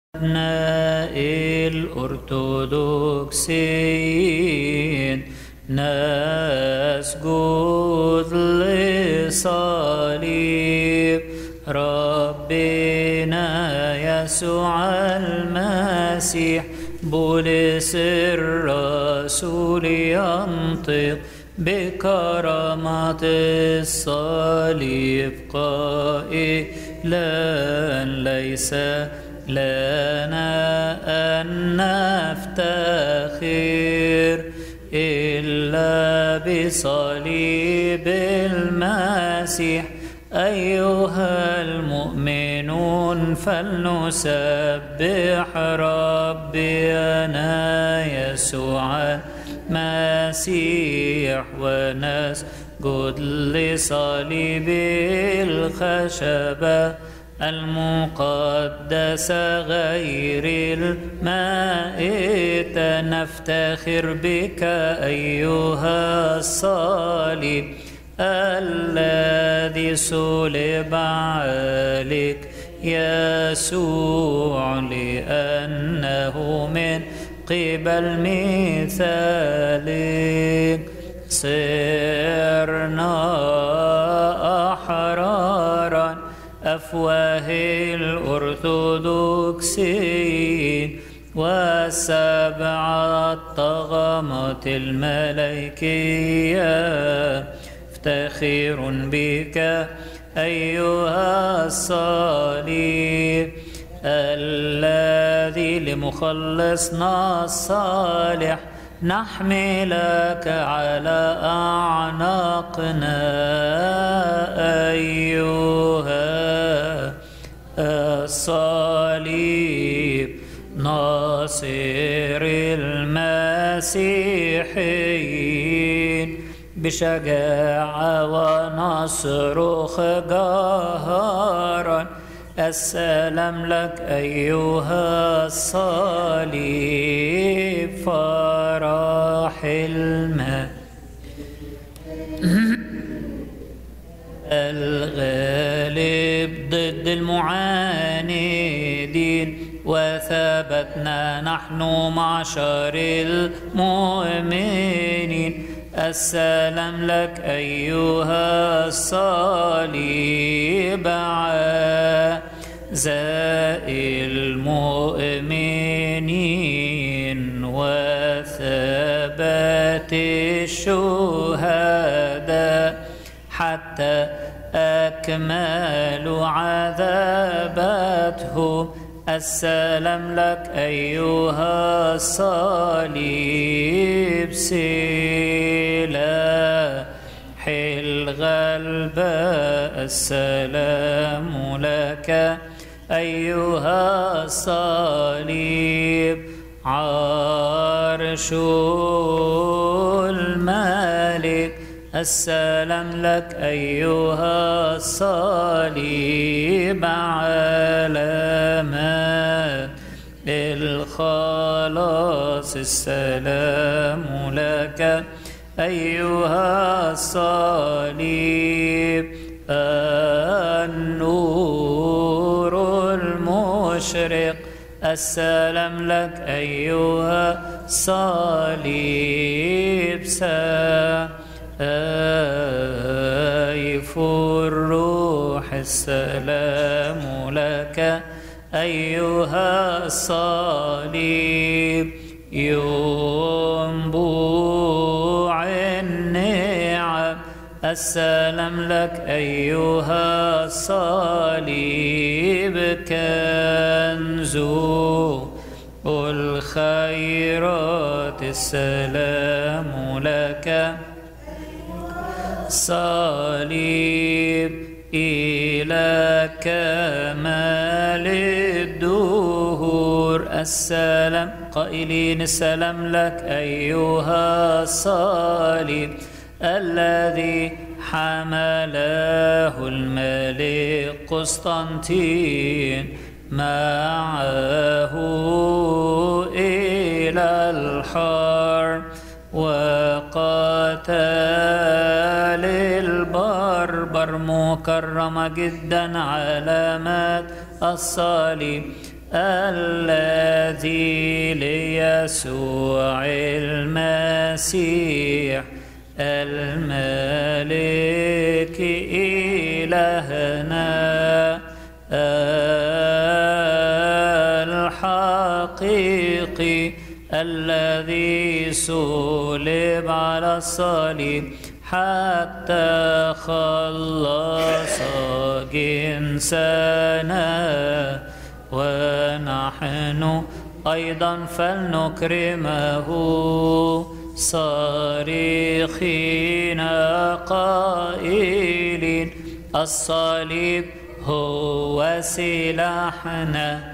أبناء الأرثوذكسيين نسجد لصليب ربنا يسوع المسيح بولس الرسول ينطق بكرامة الصليب قائلا ليس لنا أن نفتخر إلا بصليب المسيح أيها المؤمنون فلنسبح ربنا يسوع المسيح ونسجد لصليب الخشبة المقدسة غير المائتة نفتخر بك أيها الصليب الذي صلب عليك يسوع لأنه من قبل مثالك صرنا أحرارا أفواه الأرثوذكسيين وسبعة طغمات الملائكية افتخر بك أيها الصليب الذي لمخلصنا الصالح نحملك على أعناقنا أيها الصليب ناصر المسيحيين بشجاعة ونصرخ جهارا السلام لك أيها الصليب فرح الماء الغالب ضد المعاندين وثبتنا نحن معشر المؤمنين السلام لك أيها الصليب زاء المؤمنين وثبات الشهداء حتى أكملوا عذابتهم السلام لك أيها الصليب سلاح الغلبة السلام لك أيها الصليب عرش الملك السلام لك أيها الصليب علامات الخلاص السلام لك أيها الصليب النور المشرق السلام لك أيها الصليب سيف الروح السلام لك أيها الصليب ينبوع النعم السلام لك أيها الصليب كنز الخيرات السلام لك صليب إلى كمال الدهور السلام قائلين السلام لك أيها الصليب الذي حمله الملك قسطنطين معه إلى الحرب وقاتل البربر مكرمة جدا علامات الصليب الذي ليسوع المسيح الملك إلهنا الحقيقي الذي صلب على الصليب حتى خلص جنسنا ونحن أيضا فلنكرمه صارخين قائلين الصليب هو سلاحنا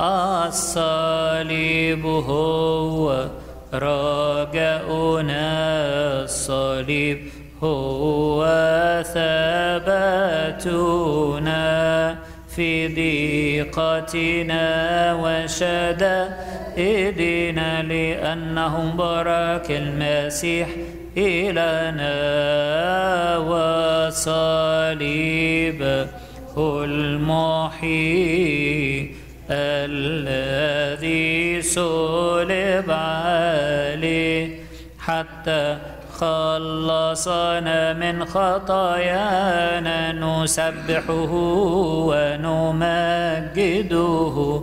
الصليب هو رجاؤنا الصليب هو ثباتنا في ضيقتنا وشدائدنا لأنه بارك المسيح إلنا وصليب المحيي الذي صلب عليه حتى خلصنا من خطايانا نسبحه ونمجده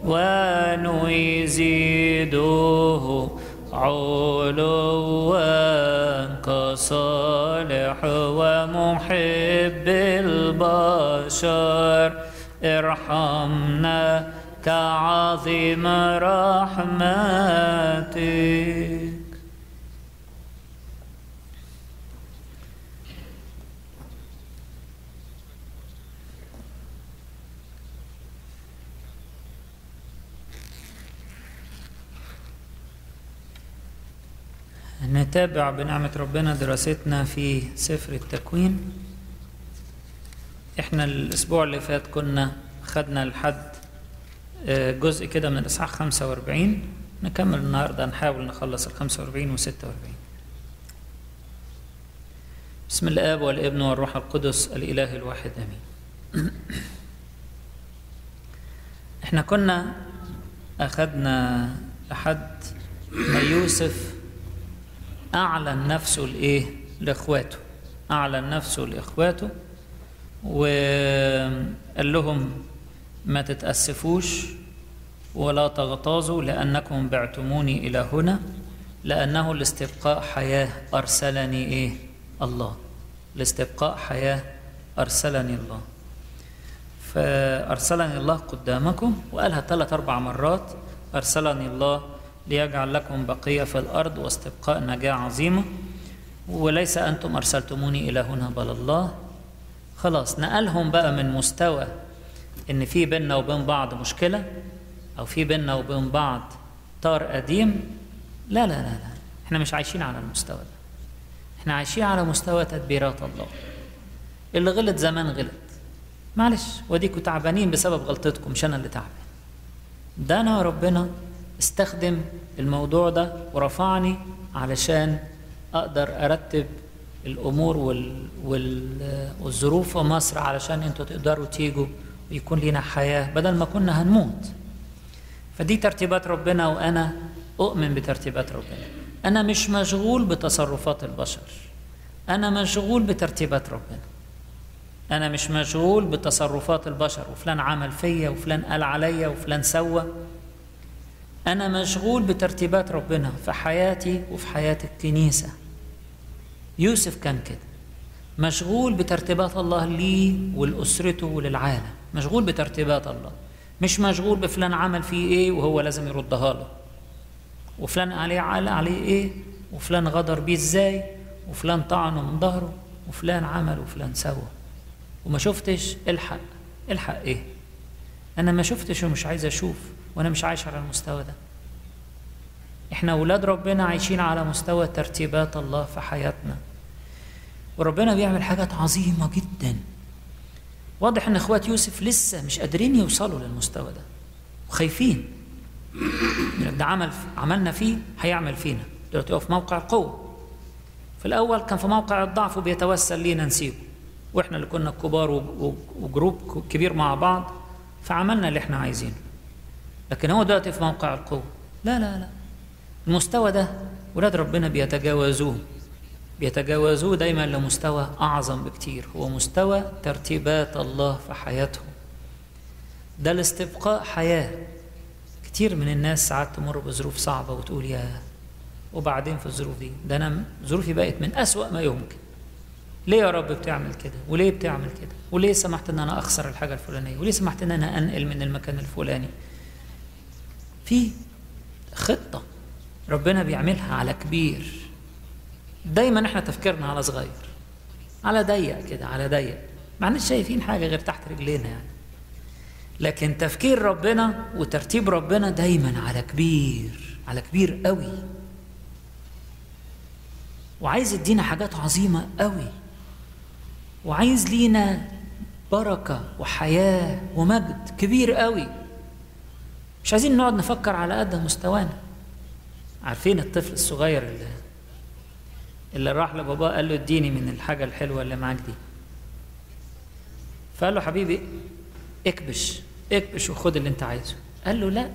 ونزيده علوا كصالح ومحب البشر ارحمنا كعظيم رحمتك نتابع بنعمة ربنا دراستنا في سفر التكوين احنا الاسبوع اللي فات كنا خدنا لحد جزء كده من الاصحاح 45 نكمل النهارده نحاول نخلص ال 45 و 46 بسم الاب والابن والروح القدس الاله الواحد امين احنا كنا اخدنا لحد ما يوسف اعلن نفسه لايه لاخواته اعلن نفسه لاخواته وقال لهم ما تتأسفوش ولا تغتاظوا لأنكم بعتموني إلى هنا لأنه لاستبقاء حياة أرسلني إيه الله لاستبقاء حياة أرسلني الله فأرسلني الله قدامكم وقالها ثلاث أربع مرات أرسلني الله ليجعل لكم بقية في الأرض واستبقاء نجاة عظيمة وليس أنتم أرسلتموني إلى هنا بل الله خلاص نقلهم بقى من مستوى ان في بيننا وبين بعض مشكله او في بيننا وبين بعض طار قديم لا لا لا لا احنا مش عايشين على المستوى ده احنا عايشين على مستوى تدبيرات الله اللي غلط زمان غلط معلش وديكوا تعبانين بسبب غلطتكم مش انا اللي تعبان ده انا ربنا استخدم الموضوع ده ورفعني علشان اقدر ارتب الامور وال... وال... والظروف في مصر علشان انتوا تقدروا تيجوا ويكون لنا حياه بدل ما كنا هنموت فدي ترتيبات ربنا وانا اؤمن بترتيبات ربنا انا مش مشغول بتصرفات البشر انا مشغول بترتيبات ربنا انا مش مشغول بتصرفات البشر وفلان عمل فيا وفلان قال عليا وفلان سوى انا مشغول بترتيبات ربنا في حياتي وفي حياه الكنيسه يوسف كان كده مشغول بترتيبات الله ليه ولأسرته وللعالم مشغول بترتيبات الله مش مشغول بفلان عمل فيه ايه وهو لازم يردها له وفلان عليه عال عليه ايه وفلان غدر بيه ازاي وفلان طعنه من ظهره وفلان عمل وفلان سوى وما شفتش الحق الحق ايه انا ما شفتش ومش عايز اشوف وانا مش عايش على المستوى ده احنا اولاد ربنا عايشين على مستوى ترتيبات الله في حياتنا وربنا بيعمل حاجات عظيمه جدا واضح ان اخوات يوسف لسه مش قادرين يوصلوا للمستوى ده وخايفين ده عمل عملنا فيه هيعمل فينا دلوقتي هو في موقع القوه في الاول كان في موقع الضعف وبيتوسل لينا نسيبه واحنا اللي كنا كبار وجروب كبير مع بعض فعملنا اللي احنا عايزينه لكن هو دلوقتي في موقع القوة لا لا لا المستوى ده ولاد ربنا بيتجاوزوه بيتجاوزوه دايما لمستوى أعظم بكتير هو مستوى ترتيبات الله في حياتهم ده الاستبقاء حياة كتير من الناس ساعات تمر بظروف صعبة وتقول يا وبعدين في الظروف دي ده أنا ظروفي بقت من أسوأ ما يمكن ليه يا رب بتعمل كده وليه بتعمل كده وليه سمحت ان انا اخسر الحاجه الفلانيه وليه سمحت ان انا انقل من المكان الفلاني في خطه ربنا بيعملها على كبير دايما احنا تفكيرنا على صغير على ضيق كده على ضيق ما عندناش شايفين حاجه غير تحت رجلينا يعني لكن تفكير ربنا وترتيب ربنا دايما على كبير على كبير قوي وعايز يدينا حاجات عظيمه قوي وعايز لينا بركه وحياه ومجد كبير قوي مش عايزين نقعد نفكر على قد مستوانا عارفين الطفل الصغير اللي اللي راح لباباه قال له اديني من الحاجه الحلوه اللي معاك دي فقال له حبيبي اكبش اكبش وخد اللي انت عايزه قال له لا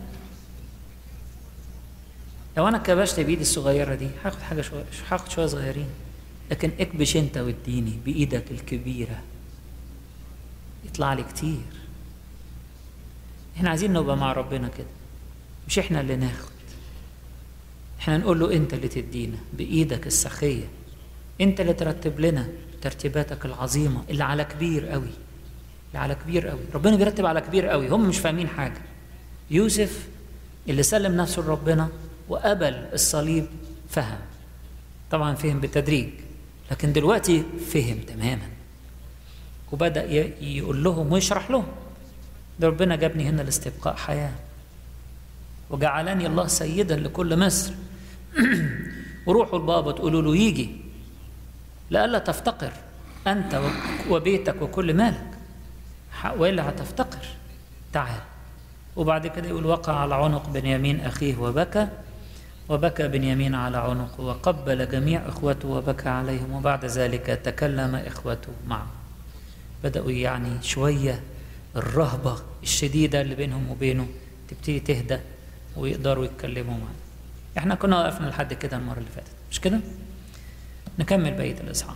لو انا كبشت بايدي الصغيره دي هاخد حاجه شويه هاخد شويه صغيرين لكن اكبش انت واديني بايدك الكبيره يطلع لي كتير احنا عايزين نبقى مع ربنا كده مش احنا اللي ناخد احنا نقول له انت اللي تدينا بايدك السخيه انت اللي ترتب لنا ترتيباتك العظيمه اللي على كبير قوي اللي على كبير قوي ربنا بيرتب على كبير قوي هم مش فاهمين حاجه يوسف اللي سلم نفسه لربنا وقبل الصليب فهم طبعا فهم بالتدريج لكن دلوقتي فهم تماما وبدا يقول لهم ويشرح لهم ده ربنا جابني هنا لاستبقاء حياه وجعلني الله سيدا لكل مصر وروحوا البابا تقولوا له يجي لئلا تفتقر انت وبيتك وكل مالك والا هتفتقر تعال وبعد كده يقول وقع على عنق بنيامين اخيه وبكى وبكى بنيامين على عنقه وقبل جميع اخوته وبكى عليهم وبعد ذلك تكلم اخوته معه بداوا يعني شويه الرهبه الشديده اللي بينهم وبينه تبتدي تهدى ويقدروا يتكلموا معاه احنا كنا وقفنا لحد كده المره اللي فاتت مش كده نكمل بقيه الاصحاح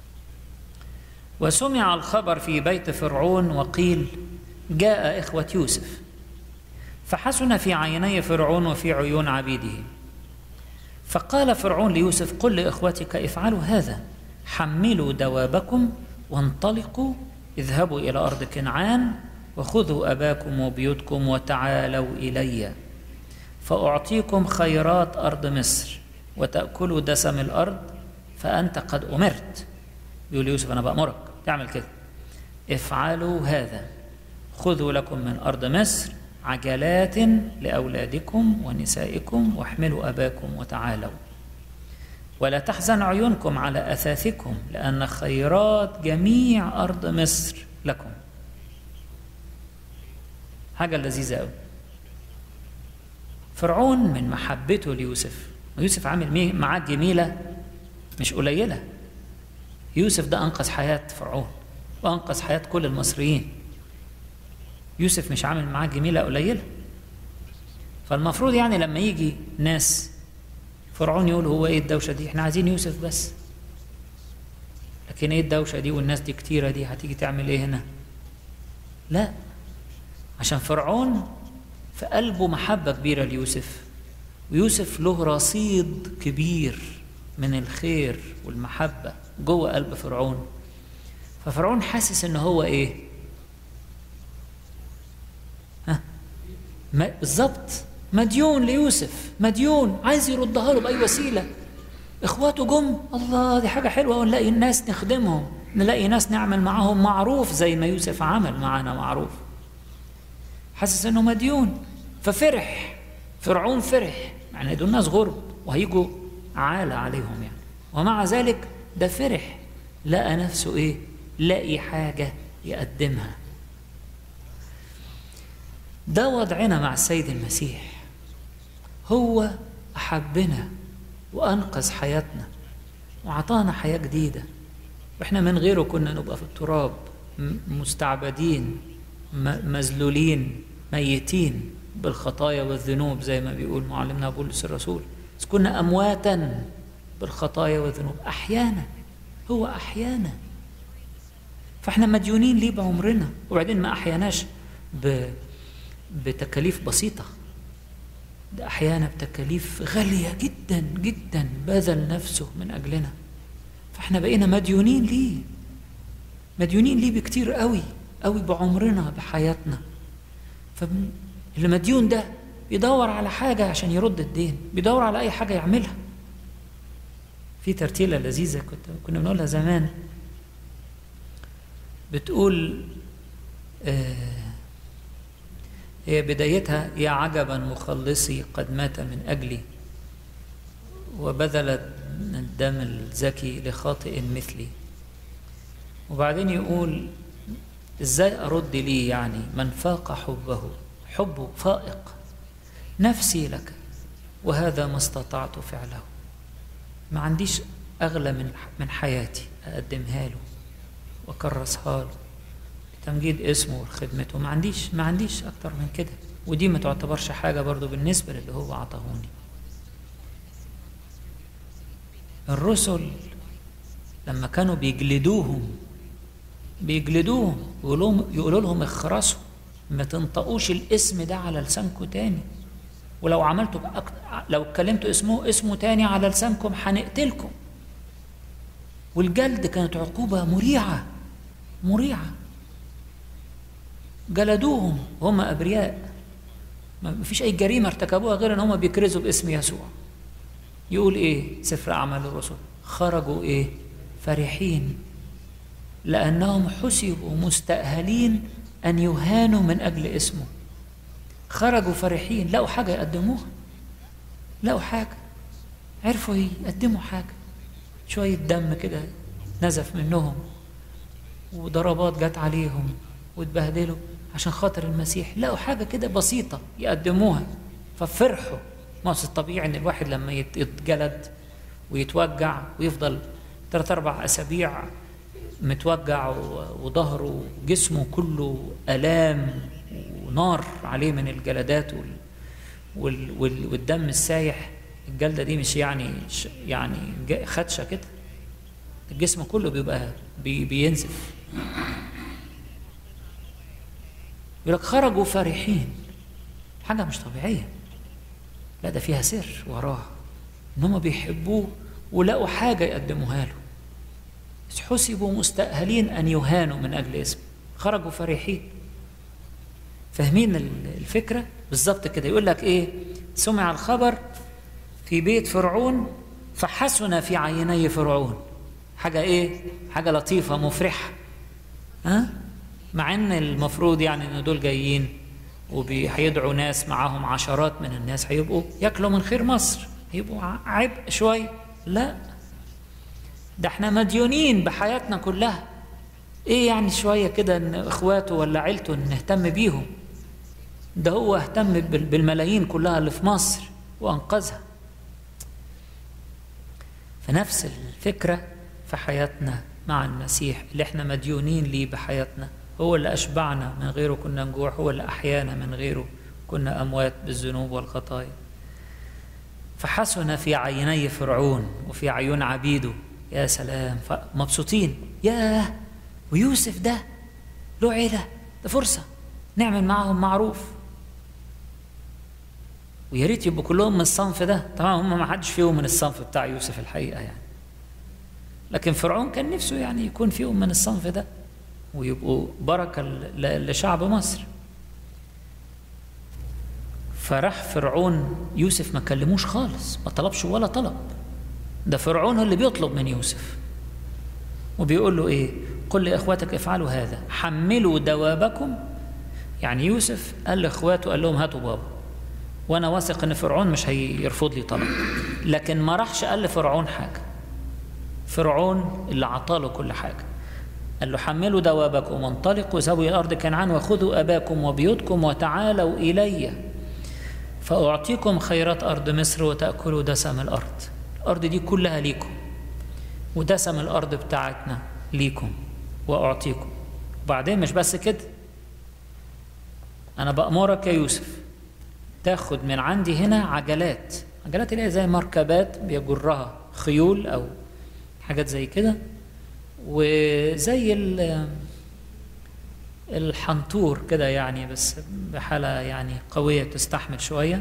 وسمع الخبر في بيت فرعون وقيل جاء اخوه يوسف فحسن في عيني فرعون وفي عيون عبيده فقال فرعون ليوسف قل لاخوتك افعلوا هذا حملوا دوابكم وانطلقوا اذهبوا الى ارض كنعان وخذوا اباكم وبيوتكم وتعالوا الي فاعطيكم خيرات ارض مصر وتاكلوا دسم الارض فانت قد امرت يقول يوسف انا بامرك تعمل كده افعلوا هذا خذوا لكم من ارض مصر عجلات لاولادكم ونسائكم واحملوا اباكم وتعالوا ولا تحزن عيونكم على اثاثكم لان خيرات جميع ارض مصر لكم حاجه لذيذه قوي فرعون من محبته ليوسف ويوسف عامل معاه جميله مش قليله يوسف ده انقذ حياه فرعون وانقذ حياه كل المصريين يوسف مش عامل معاه جميله قليله فالمفروض يعني لما يجي ناس فرعون يقول هو ايه الدوشه دي احنا عايزين يوسف بس لكن ايه الدوشه دي والناس دي كتيره دي هتيجي تعمل ايه هنا لا عشان فرعون في قلبه محبه كبيره ليوسف ويوسف له رصيد كبير من الخير والمحبه جوه قلب فرعون ففرعون حاسس ان هو ايه ها بالظبط مديون ليوسف مديون عايز يردها له باي وسيله اخواته جم الله دي حاجه حلوه ونلاقي الناس نخدمهم نلاقي ناس نعمل معاهم معروف زي ما يوسف عمل معانا معروف حاسس انه مديون ففرح فرعون فرح يعني دول ناس غرب وهيجوا عالة عليهم يعني ومع ذلك ده فرح لقى نفسه ايه لاقي حاجة يقدمها ده وضعنا مع السيد المسيح هو أحبنا وأنقذ حياتنا وأعطانا حياة جديدة وإحنا من غيره كنا نبقى في التراب مستعبدين مذلولين ميتين بالخطايا والذنوب زي ما بيقول معلمنا بولس الرسول إذ كنا أمواتا بالخطايا والذنوب أحيانا هو أحيانا فاحنا مديونين ليه بعمرنا وبعدين ما أحياناش ب... بتكاليف بسيطة ده أحيانا بتكاليف غالية جدا جدا بذل نفسه من أجلنا فاحنا بقينا مديونين ليه مديونين ليه بكتير قوي قوي بعمرنا بحياتنا فالمديون ده بيدور على حاجة عشان يرد الدين بيدور على أي حاجة يعملها في ترتيلة لذيذة كنت كنا بنقولها زمان بتقول آه هي بدايتها يا عجبا مخلصي قد مات من أجلي وبذل الدم الزكي لخاطئ مثلي وبعدين يقول ازاي ارد ليه يعني من فاق حبه حبه فائق نفسي لك وهذا ما استطعت فعله ما عنديش اغلى من من حياتي اقدمها له واكرسها له تمجيد اسمه وخدمته ما عنديش ما عنديش اكتر من كده ودي ما تعتبرش حاجه برضو بالنسبه للي هو عطاهوني الرسل لما كانوا بيجلدوهم بيجلدوهم يقولوا يقولوا لهم اخرسوا ما تنطقوش الاسم ده على لسانكم تاني ولو عملتوا بأكتر لو اتكلمتوا اسمه اسمه تاني على لسانكم هنقتلكم والجلد كانت عقوبة مريعة مريعة جلدوهم وهم أبرياء ما فيش أي جريمة ارتكبوها غير إن هم بيكرزوا باسم يسوع يقول إيه سفر أعمال الرسل خرجوا إيه فرحين لأنهم حسبوا مستأهلين أن يهانوا من أجل اسمه خرجوا فرحين لقوا حاجة يقدموها لقوا حاجة عرفوا يقدموا حاجة شوية دم كده نزف منهم وضربات جت عليهم واتبهدلوا عشان خاطر المسيح لقوا حاجة كده بسيطة يقدموها ففرحوا ما هو الطبيعي ان الواحد لما يتجلد ويتوجع ويفضل ثلاث اربع اسابيع متوجع وظهره وجسمه كله الام ونار عليه من الجلدات وال وال وال والدم السايح الجلده دي مش يعني يعني خدشه كده الجسم كله بيبقى بي بينزف يقول لك خرجوا فرحين حاجه مش طبيعيه لا ده فيها سر وراها ان هم بيحبوه ولقوا حاجه يقدموها له حسبوا مستأهلين أن يهانوا من أجل اسمه خرجوا فرحين فاهمين الفكرة بالظبط كده يقول لك إيه سمع الخبر في بيت فرعون فحسن في عيني فرعون حاجة إيه حاجة لطيفة مفرحة ها مع ان المفروض يعني ان دول جايين وهيدعوا ناس معاهم عشرات من الناس هيبقوا ياكلوا من خير مصر هيبقوا عبء شويه لا ده احنا مديونين بحياتنا كلها ايه يعني شويه كده ان اخواته ولا عيلته نهتم بيهم ده هو اهتم بالملايين كلها اللي في مصر وانقذها فنفس الفكره في حياتنا مع المسيح اللي احنا مديونين ليه بحياتنا هو اللي أشبعنا من غيره كنا نجوع هو اللي أحيانا من غيره كنا أموات بالذنوب والخطايا فحسن في عيني فرعون وفي عيون عبيده يا سلام مبسوطين ياه ويوسف ده له عيلة ده فرصة نعمل معهم معروف ويا ريت يبقوا كلهم من الصنف ده طبعا هم ما حدش فيهم من الصنف بتاع يوسف الحقيقة يعني لكن فرعون كان نفسه يعني يكون فيهم من الصنف ده ويبقوا بركة لشعب مصر فراح فرعون يوسف ما كلموش خالص ما طلبش ولا طلب ده فرعون هو اللي بيطلب من يوسف وبيقول له ايه قل لاخواتك افعلوا هذا حملوا دوابكم يعني يوسف قال لاخواته قال لهم هاتوا بابا وانا واثق ان فرعون مش هيرفض لي طلب لكن ما راحش قال لفرعون حاجه فرعون اللي عطاله كل حاجه قال له حملوا دوابكم وانطلقوا ذهبوا الى ارض كنعان وخذوا اباكم وبيوتكم وتعالوا الي فاعطيكم خيرات ارض مصر وتاكلوا دسم الارض الارض دي كلها ليكم ودسم الارض بتاعتنا ليكم واعطيكم وبعدين مش بس كده انا بامرك يا يوسف تاخد من عندي هنا عجلات عجلات اللي هي زي مركبات بيجرها خيول او حاجات زي كده وزي ال- الحنطور كده يعني بس بحالة يعني قوية تستحمل شوية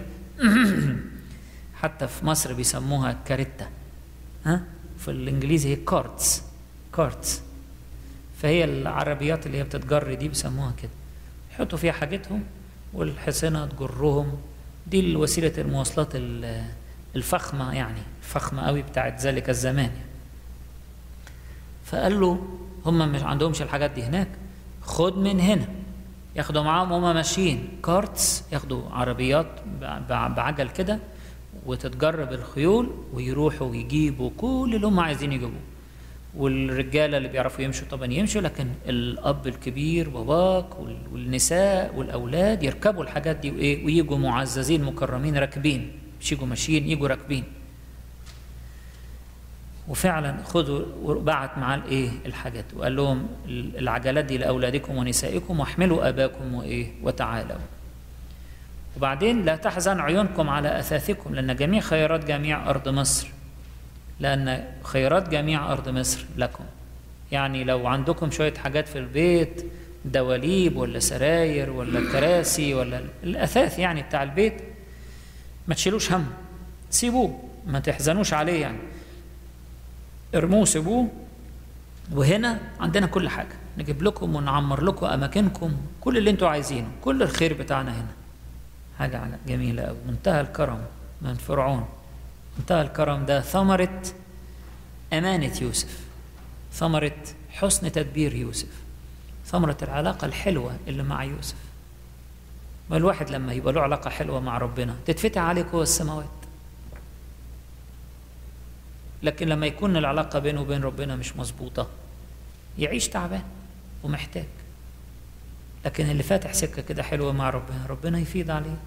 حتى في مصر بيسموها كاريتا ها في الانجليزي هي كارتس كارتس فهي العربيات اللي هي بتتجر دي بيسموها كده يحطوا فيها حاجتهم والحصنة تجرهم دي وسيلة المواصلات ال- الفخمة يعني الفخمة قوي بتاعت ذلك الزمان يعني. فقال له هم مش عندهمش الحاجات دي هناك خد من هنا ياخدوا معاهم وهم ماشيين كارتس ياخدوا عربيات بع- بع- بعجل كده وتتجرب الخيول ويروحوا ويجيبوا كل اللي هم عايزين يجيبوه والرجاله اللي بيعرفوا يمشوا طبعا يمشوا لكن الاب الكبير باباك وال- والنساء والاولاد يركبوا الحاجات دي وايه ويجوا معززين مكرمين راكبين مش يجوا ماشيين يجوا راكبين وفعلا خذوا وبعت معاه الايه الحاجات وقال لهم العجلات دي لاولادكم ونسائكم واحملوا اباكم وايه وتعالوا وبعدين لا تحزن عيونكم على اثاثكم لان جميع خيرات جميع ارض مصر لان خيرات جميع ارض مصر لكم يعني لو عندكم شويه حاجات في البيت دواليب ولا سراير ولا كراسي ولا الاثاث يعني بتاع البيت ما تشيلوش هم سيبوه ما تحزنوش عليه يعني ارموه سيبوه وهنا عندنا كل حاجة نجيب لكم ونعمر لكم أماكنكم كل اللي انتوا عايزينه كل الخير بتاعنا هنا حاجة جميلة أوي منتهى الكرم من فرعون منتهى الكرم ده ثمرة أمانة يوسف ثمرة حسن تدبير يوسف ثمرة العلاقة الحلوة اللي مع يوسف ما الواحد لما يبقى له علاقة حلوة مع ربنا تتفتح عليه قوى السماوات لكن لما يكون العلاقة بينه وبين ربنا مش مظبوطة يعيش تعبان ومحتاج لكن اللي فاتح سكة كده حلوة مع ربنا ربنا يفيض عليه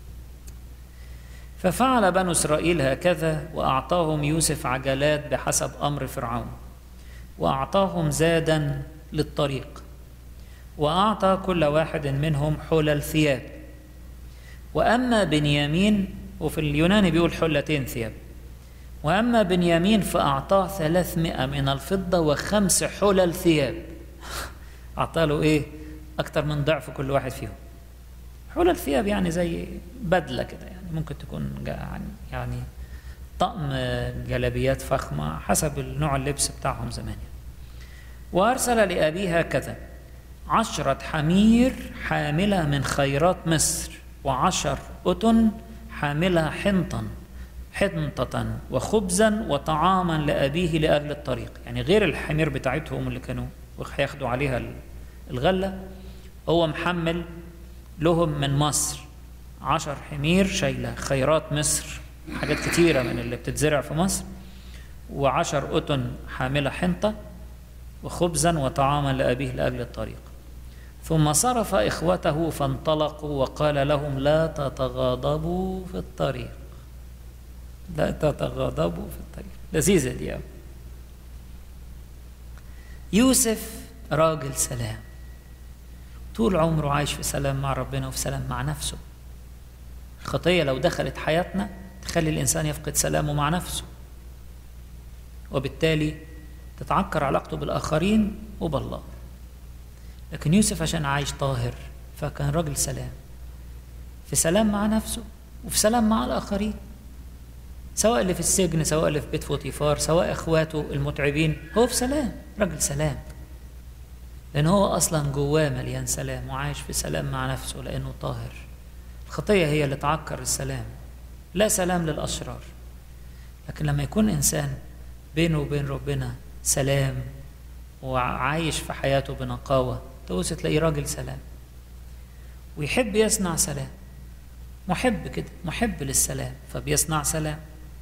ففعل بنو إسرائيل هكذا وأعطاهم يوسف عجلات بحسب أمر فرعون وأعطاهم زادا للطريق وأعطى كل واحد منهم حلل ثياب وأما بنيامين وفي اليوناني بيقول حلتين ثياب وأما بنيامين فأعطاه ثلاثمائة من الفضة وخمس حلل ثياب أعطاه له إيه أكتر من ضعف كل واحد فيهم حلل ثياب يعني زي بدلة كده يعني ممكن تكون يعني يعني طقم جلابيات فخمة حسب النوع اللبس بتاعهم زمان يعني. وأرسل لأبيه هكذا عشرة حمير حاملة من خيرات مصر وعشر أتن حاملة حنطا حنطة وخبزا وطعاما لأبيه لأجل الطريق يعني غير الحمير بتاعتهم اللي كانوا هياخدوا عليها الغلة هو محمل لهم من مصر عشر حمير شايلة خيرات مصر حاجات كتيرة من اللي بتتزرع في مصر وعشر أتن حاملة حنطة وخبزا وطعاما لأبيه لأجل الطريق ثم صرف إخوته فانطلقوا وقال لهم لا تتغاضبوا في الطريق لا تتغاضبوا في الطريق لذيذة دي أوي يوسف راجل سلام طول عمره عايش في سلام مع ربنا وفي سلام مع نفسه الخطية لو دخلت حياتنا تخلي الإنسان يفقد سلامه مع نفسه وبالتالي تتعكر علاقته بالآخرين وبالله لكن يوسف عشان عايش طاهر فكان راجل سلام في سلام مع نفسه وفي سلام مع الآخرين سواء اللي في السجن سواء اللي في بيت فوتيفار سواء اخواته المتعبين هو في سلام راجل سلام لان هو اصلا جواه مليان سلام وعايش في سلام مع نفسه لانه طاهر الخطيه هي اللي تعكر السلام لا سلام للاشرار لكن لما يكون انسان بينه وبين ربنا سلام وعايش في حياته بنقاوه تبص تلاقيه راجل سلام ويحب يصنع سلام محب كده محب للسلام فبيصنع سلام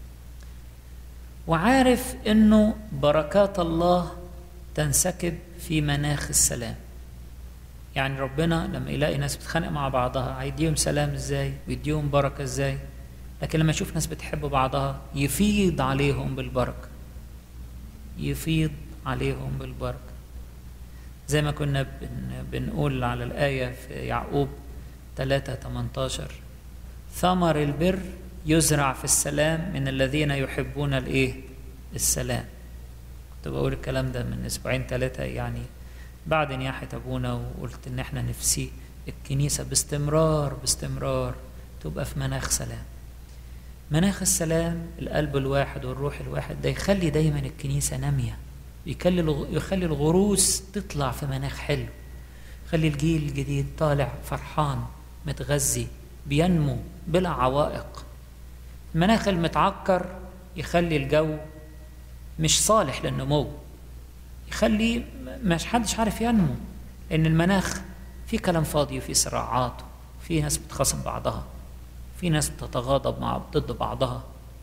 وعارف انه بركات الله تنسكب في مناخ السلام يعني ربنا لما يلاقي ناس بتتخانق مع بعضها هيديهم سلام ازاي ويديهم بركه ازاي لكن لما يشوف ناس بتحب بعضها يفيض عليهم بالبركه يفيض عليهم بالبركه زي ما كنا بن بنقول على الآية في يعقوب 3 18 ثمر البر يزرع في السلام من الذين يحبون الايه السلام كنت بقول الكلام ده من اسبوعين ثلاثه يعني بعد نياحه ابونا وقلت ان احنا نفسي الكنيسه باستمرار باستمرار تبقى في مناخ سلام مناخ السلام القلب الواحد والروح الواحد ده يخلي دايما الكنيسه ناميه يخلي يخلي الغروس تطلع في مناخ حلو يخلي الجيل الجديد طالع فرحان متغذي بينمو بلا عوائق المناخ المتعكر يخلي الجو مش صالح للنمو يخلي مش حدش عارف ينمو لان المناخ في كلام فاضي وفي صراعات في ناس بتخاصم بعضها في ناس بتتغاضب مع ضد بعضها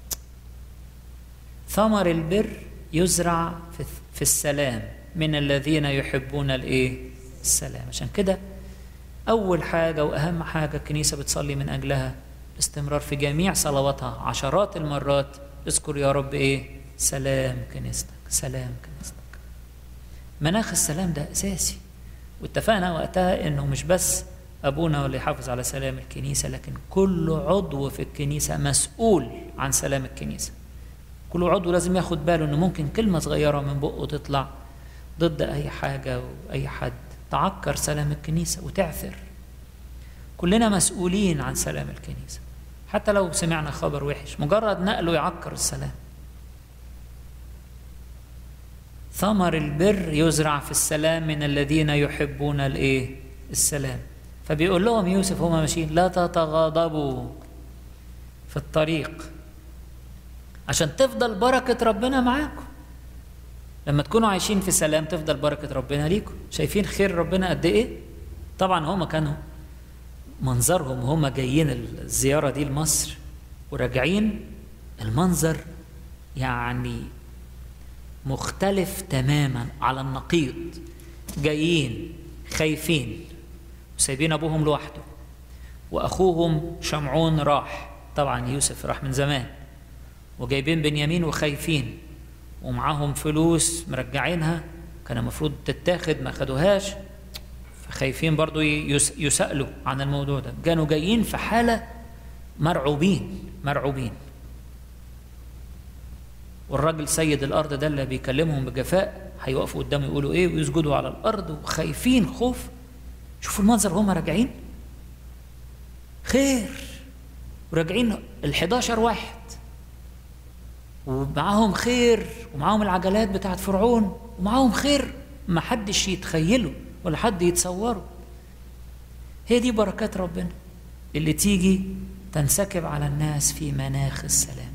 ثمر البر يزرع في, في السلام من الذين يحبون الايه السلام عشان كده اول حاجه واهم حاجه الكنيسه بتصلي من اجلها باستمرار في جميع صلواتها عشرات المرات اذكر يا رب ايه سلام كنيستك سلام كنيستك مناخ السلام ده اساسي واتفقنا وقتها انه مش بس ابونا هو اللي يحافظ على سلام الكنيسه لكن كل عضو في الكنيسه مسؤول عن سلام الكنيسه كل عضو لازم ياخد باله انه ممكن كلمه صغيره من بقه تطلع ضد اي حاجه واي حد تعكر سلام الكنيسه وتعثر كلنا مسؤولين عن سلام الكنيسه حتى لو سمعنا خبر وحش مجرد نقله يعكر السلام ثمر البر يزرع في السلام من الذين يحبون الايه السلام فبيقول لهم يوسف هما ماشيين لا تتغاضبوا في الطريق عشان تفضل بركة ربنا معاكم لما تكونوا عايشين في سلام تفضل بركة ربنا ليكم شايفين خير ربنا قد ايه طبعا هما كانوا منظرهم هما جايين الزيارة دي لمصر وراجعين المنظر يعني مختلف تماما على النقيض جايين خايفين وسايبين ابوهم لوحده واخوهم شمعون راح طبعا يوسف راح من زمان وجايبين بنيامين وخايفين ومعاهم فلوس مرجعينها كان المفروض تتاخد ما خدوهاش فخايفين برضو يسألوا عن الموضوع ده كانوا جايين في حالة مرعوبين مرعوبين والراجل سيد الأرض ده اللي بيكلمهم بجفاء هيوقفوا قدامه يقولوا إيه ويسجدوا على الأرض وخايفين خوف شوفوا المنظر هما راجعين خير وراجعين ال11 واحد ومعاهم خير ومعاهم العجلات بتاعت فرعون ومعاهم خير ما حدش يتخيله ولا حد يتصوره هي دي بركات ربنا اللي تيجي تنسكب على الناس في مناخ السلام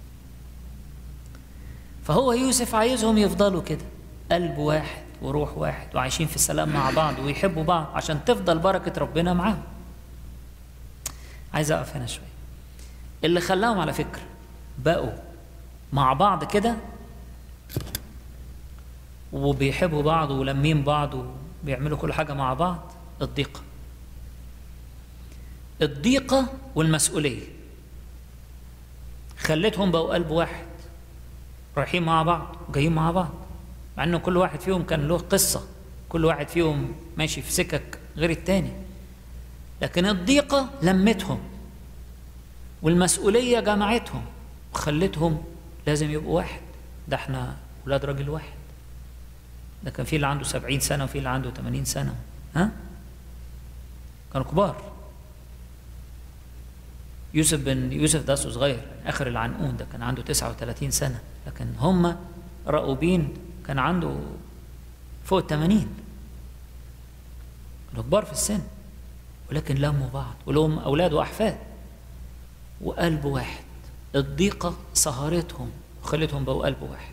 فهو يوسف عايزهم يفضلوا كده قلب واحد وروح واحد وعايشين في السلام مع بعض ويحبوا بعض عشان تفضل بركة ربنا معاهم عايز أقف هنا شوية اللي خلاهم على فكرة بقوا مع بعض كده وبيحبوا بعض ولمين بعض وبيعملوا كل حاجة مع بعض الضيقة الضيقة والمسؤولية خلتهم بقوا قلب واحد رايحين مع بعض وجايين مع بعض مع انه كل واحد فيهم كان له قصة كل واحد فيهم ماشي في سكك غير التاني لكن الضيقة لمتهم والمسؤولية جمعتهم وخلتهم لازم يبقوا واحد ده احنا ولاد راجل واحد ده كان في اللي عنده سبعين سنة وفي اللي عنده تمانين سنة ها كانوا كبار يوسف بن يوسف ده صغير اخر العنقون ده كان عنده 39 سنه لكن هم رأوبين كان عنده فوق ال 80 كانوا كبار في السن ولكن لموا بعض ولهم اولاد واحفاد وقلب واحد الضيقه سهرتهم وخلتهم بقوا قلب واحد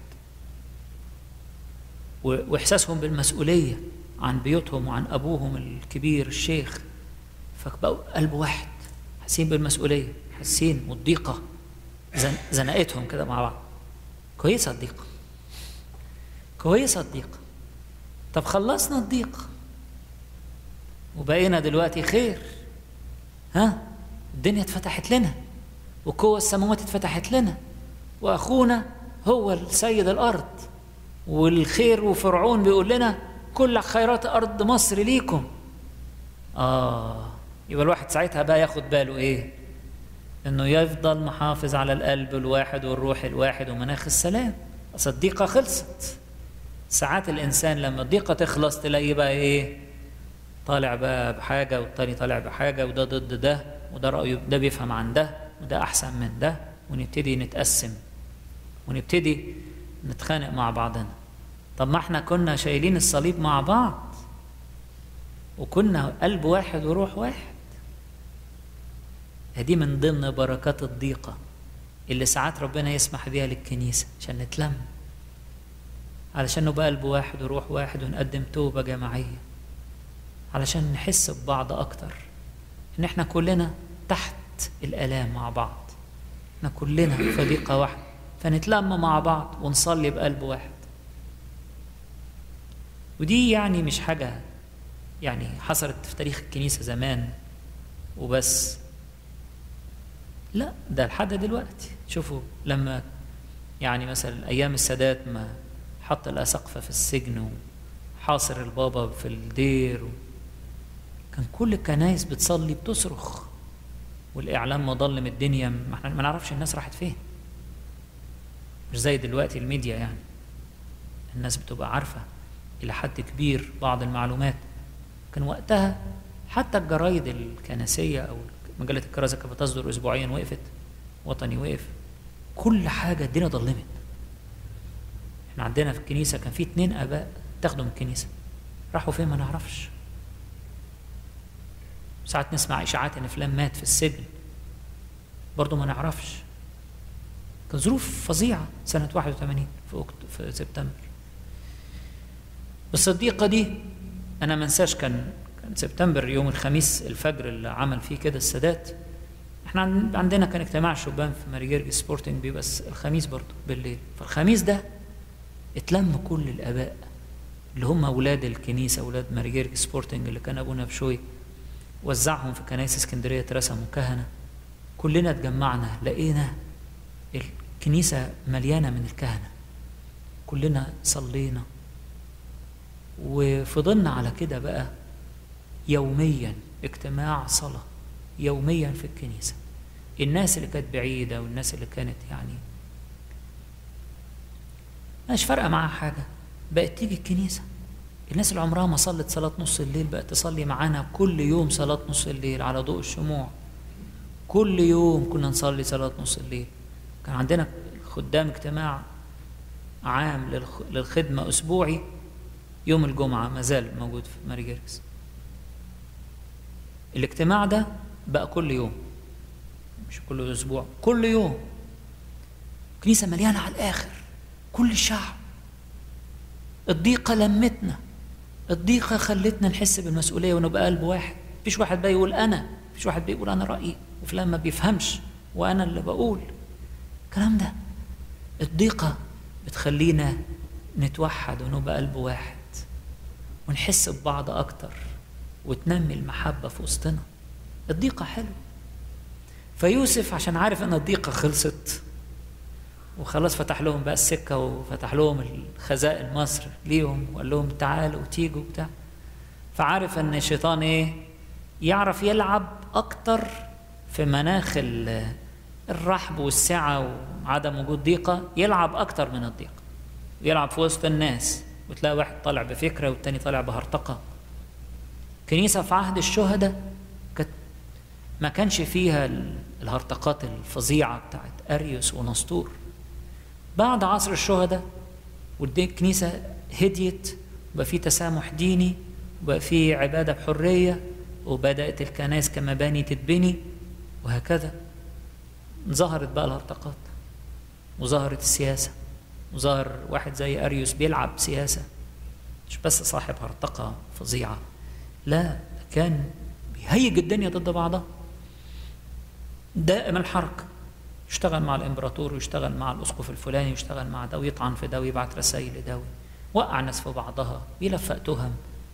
واحساسهم بالمسؤوليه عن بيوتهم وعن ابوهم الكبير الشيخ فبقوا قلب واحد حاسين بالمسؤوليه حاسين والضيقه زنقتهم كده مع بعض كويسه الضيقه كويسه الضيقه طب خلصنا الضيقه وبقينا دلوقتي خير ها الدنيا اتفتحت لنا وقوة السماوات اتفتحت لنا واخونا هو السيد الارض والخير وفرعون بيقول لنا كل خيرات ارض مصر ليكم اه يبقى الواحد ساعتها بقى ياخد باله ايه انه يفضل محافظ على القلب الواحد والروح الواحد ومناخ السلام اصل الضيقه خلصت ساعات الانسان لما الضيقه تخلص تلاقيه بقى ايه طالع بقى بحاجه والتاني طالع بحاجه وده ضد ده وده رايه ده بيفهم عن ده وده احسن من ده ونبتدي نتقسم ونبتدي نتخانق مع بعضنا طب ما احنا كنا شايلين الصليب مع بعض وكنا قلب واحد وروح واحد دي من ضمن بركات الضيقة اللي ساعات ربنا يسمح بيها للكنيسة عشان نتلم علشان نبقى قلب واحد وروح واحد ونقدم توبة جماعية علشان نحس ببعض أكتر إن إحنا كلنا تحت الآلام مع بعض إحنا كلنا في ضيقة واحدة فنتلم مع بعض ونصلي بقلب واحد ودي يعني مش حاجة يعني حصلت في تاريخ الكنيسة زمان وبس لا ده لحد دلوقتي شوفوا لما يعني مثلا ايام السادات ما حط الاسقفه في السجن وحاصر البابا في الدير و... كان كل الكنايس بتصلي بتصرخ والاعلام مظلم الدنيا ما احنا ما نعرفش الناس راحت فين مش زي دلوقتي الميديا يعني الناس بتبقى عارفه الى حد كبير بعض المعلومات كان وقتها حتى الجرايد الكنسيه او مجلة الكرازة كانت بتصدر أسبوعيا وقفت وطني وقف كل حاجة الدنيا ضلمت احنا عندنا في الكنيسة كان في اتنين آباء تاخدوا من الكنيسة راحوا فين ما نعرفش ساعات نسمع إشاعات إن فلان مات في السجن برضه ما نعرفش كان ظروف فظيعة سنة 81 في أكتوبر في سبتمبر بس الضيقة دي أنا ما انساش كان كان سبتمبر يوم الخميس الفجر اللي عمل فيه كده السادات احنا عندنا كان اجتماع شبان في ماريجيرج سبورتنج بيه بس الخميس برضه بالليل فالخميس ده اتلم كل الاباء اللي هم اولاد الكنيسه اولاد ماريجيرج سبورتنج اللي كان ابونا بشوي وزعهم في كنايس اسكندريه اترسموا كهنه كلنا اتجمعنا لقينا الكنيسه مليانه من الكهنه كلنا صلينا وفضلنا على كده بقى يوميا اجتماع صلاة يوميا في الكنيسة الناس اللي كانت بعيدة والناس اللي كانت يعني مش فارقة معاها حاجة بقت تيجي الكنيسة الناس اللي عمرها ما صلت صلاة نص الليل بقت تصلي معانا كل يوم صلاة نص الليل على ضوء الشموع كل يوم كنا نصلي صلاة نص الليل كان عندنا خدام اجتماع عام للخدمة أسبوعي يوم الجمعة ما زال موجود في ماري جيركس الاجتماع ده بقى كل يوم مش كل اسبوع كل يوم كنيسه مليانه على الاخر كل الشعب الضيقه لمتنا الضيقه خلتنا نحس بالمسؤوليه ونبقى قلب واحد مفيش واحد بقى يقول انا مفيش واحد بيقول انا رايي وفلان ما بيفهمش وانا اللي بقول الكلام ده الضيقه بتخلينا نتوحد ونبقى قلب واحد ونحس ببعض اكتر وتنمي المحبة في وسطنا الضيقة حلو فيوسف عشان عارف ان الضيقة خلصت وخلاص فتح لهم بقى السكة وفتح لهم الخزائن مصر ليهم وقال لهم تعالوا وتيجوا وبتاع فعارف ان الشيطان ايه يعرف يلعب اكتر في مناخ الرحب والسعة وعدم وجود ضيقة يلعب اكتر من الضيقة يلعب في وسط الناس وتلاقي واحد طالع بفكرة والتاني طالع بهرطقة كنيسة في عهد الشهداء كانت ما كانش فيها الهرطقات الفظيعة بتاعت أريوس ونسطور بعد عصر الشهداء والكنيسة هديت وبقى في تسامح ديني وبقى في عبادة بحرية وبدأت الكنائس كمباني تتبني وهكذا ظهرت بقى الهرطقات وظهرت السياسة وظهر واحد زي أريوس بيلعب سياسة مش بس صاحب هرطقة فظيعة لا كان بيهيج الدنيا ضد بعضها دائما الحركة يشتغل مع الامبراطور ويشتغل مع الاسقف الفلاني ويشتغل مع ده ويطعن في ده ويبعت رسائل لده وقع الناس في بعضها يلفق تهم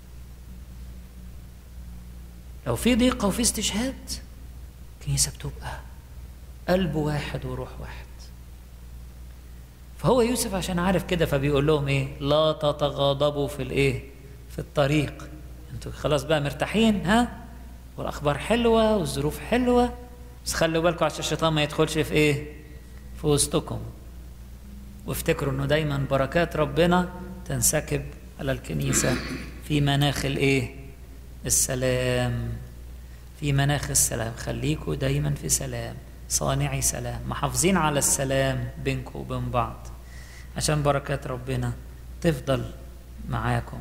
لو في ضيقه وفي استشهاد الكنيسه بتبقى قلب واحد وروح واحد فهو يوسف عشان عارف كده فبيقول لهم ايه لا تتغاضبوا في الايه في الطريق انتوا خلاص بقى مرتاحين ها والاخبار حلوه والظروف حلوه بس خلوا بالكم عشان الشيطان ما يدخلش في ايه في وسطكم وافتكروا انه دايما بركات ربنا تنسكب على الكنيسة في مناخ الايه السلام في مناخ السلام خليكوا دايما في سلام صانعي سلام محافظين على السلام بينكم وبين بعض عشان بركات ربنا تفضل معاكم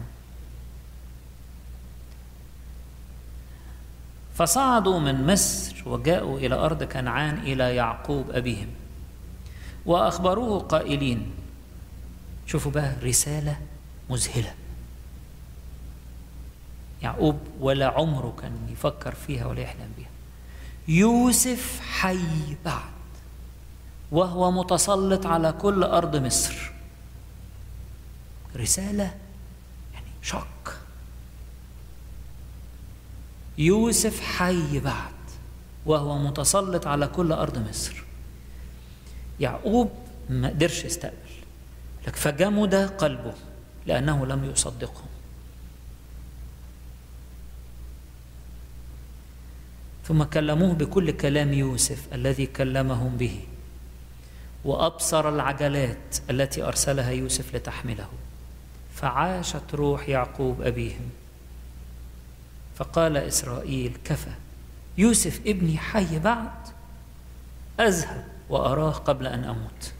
فصعدوا من مصر وجاءوا إلى أرض كنعان إلى يعقوب أبيهم وأخبروه قائلين شوفوا بقى رسالة مذهلة يعقوب ولا عمره كان يفكر فيها ولا يحلم بيها يوسف حي بعد وهو متسلط على كل أرض مصر رسالة يعني شك يوسف حي بعد وهو متسلط على كل أرض مصر يعقوب ما قدرش يستقبل لك فجمد قلبه لأنه لم يصدقهم ثم كلموه بكل كلام يوسف الذي كلمهم به وأبصر العجلات التي أرسلها يوسف لتحمله فعاشت روح يعقوب أبيهم فقال إسرائيل كفى يوسف ابني حي بعد أذهب وأراه قبل أن أموت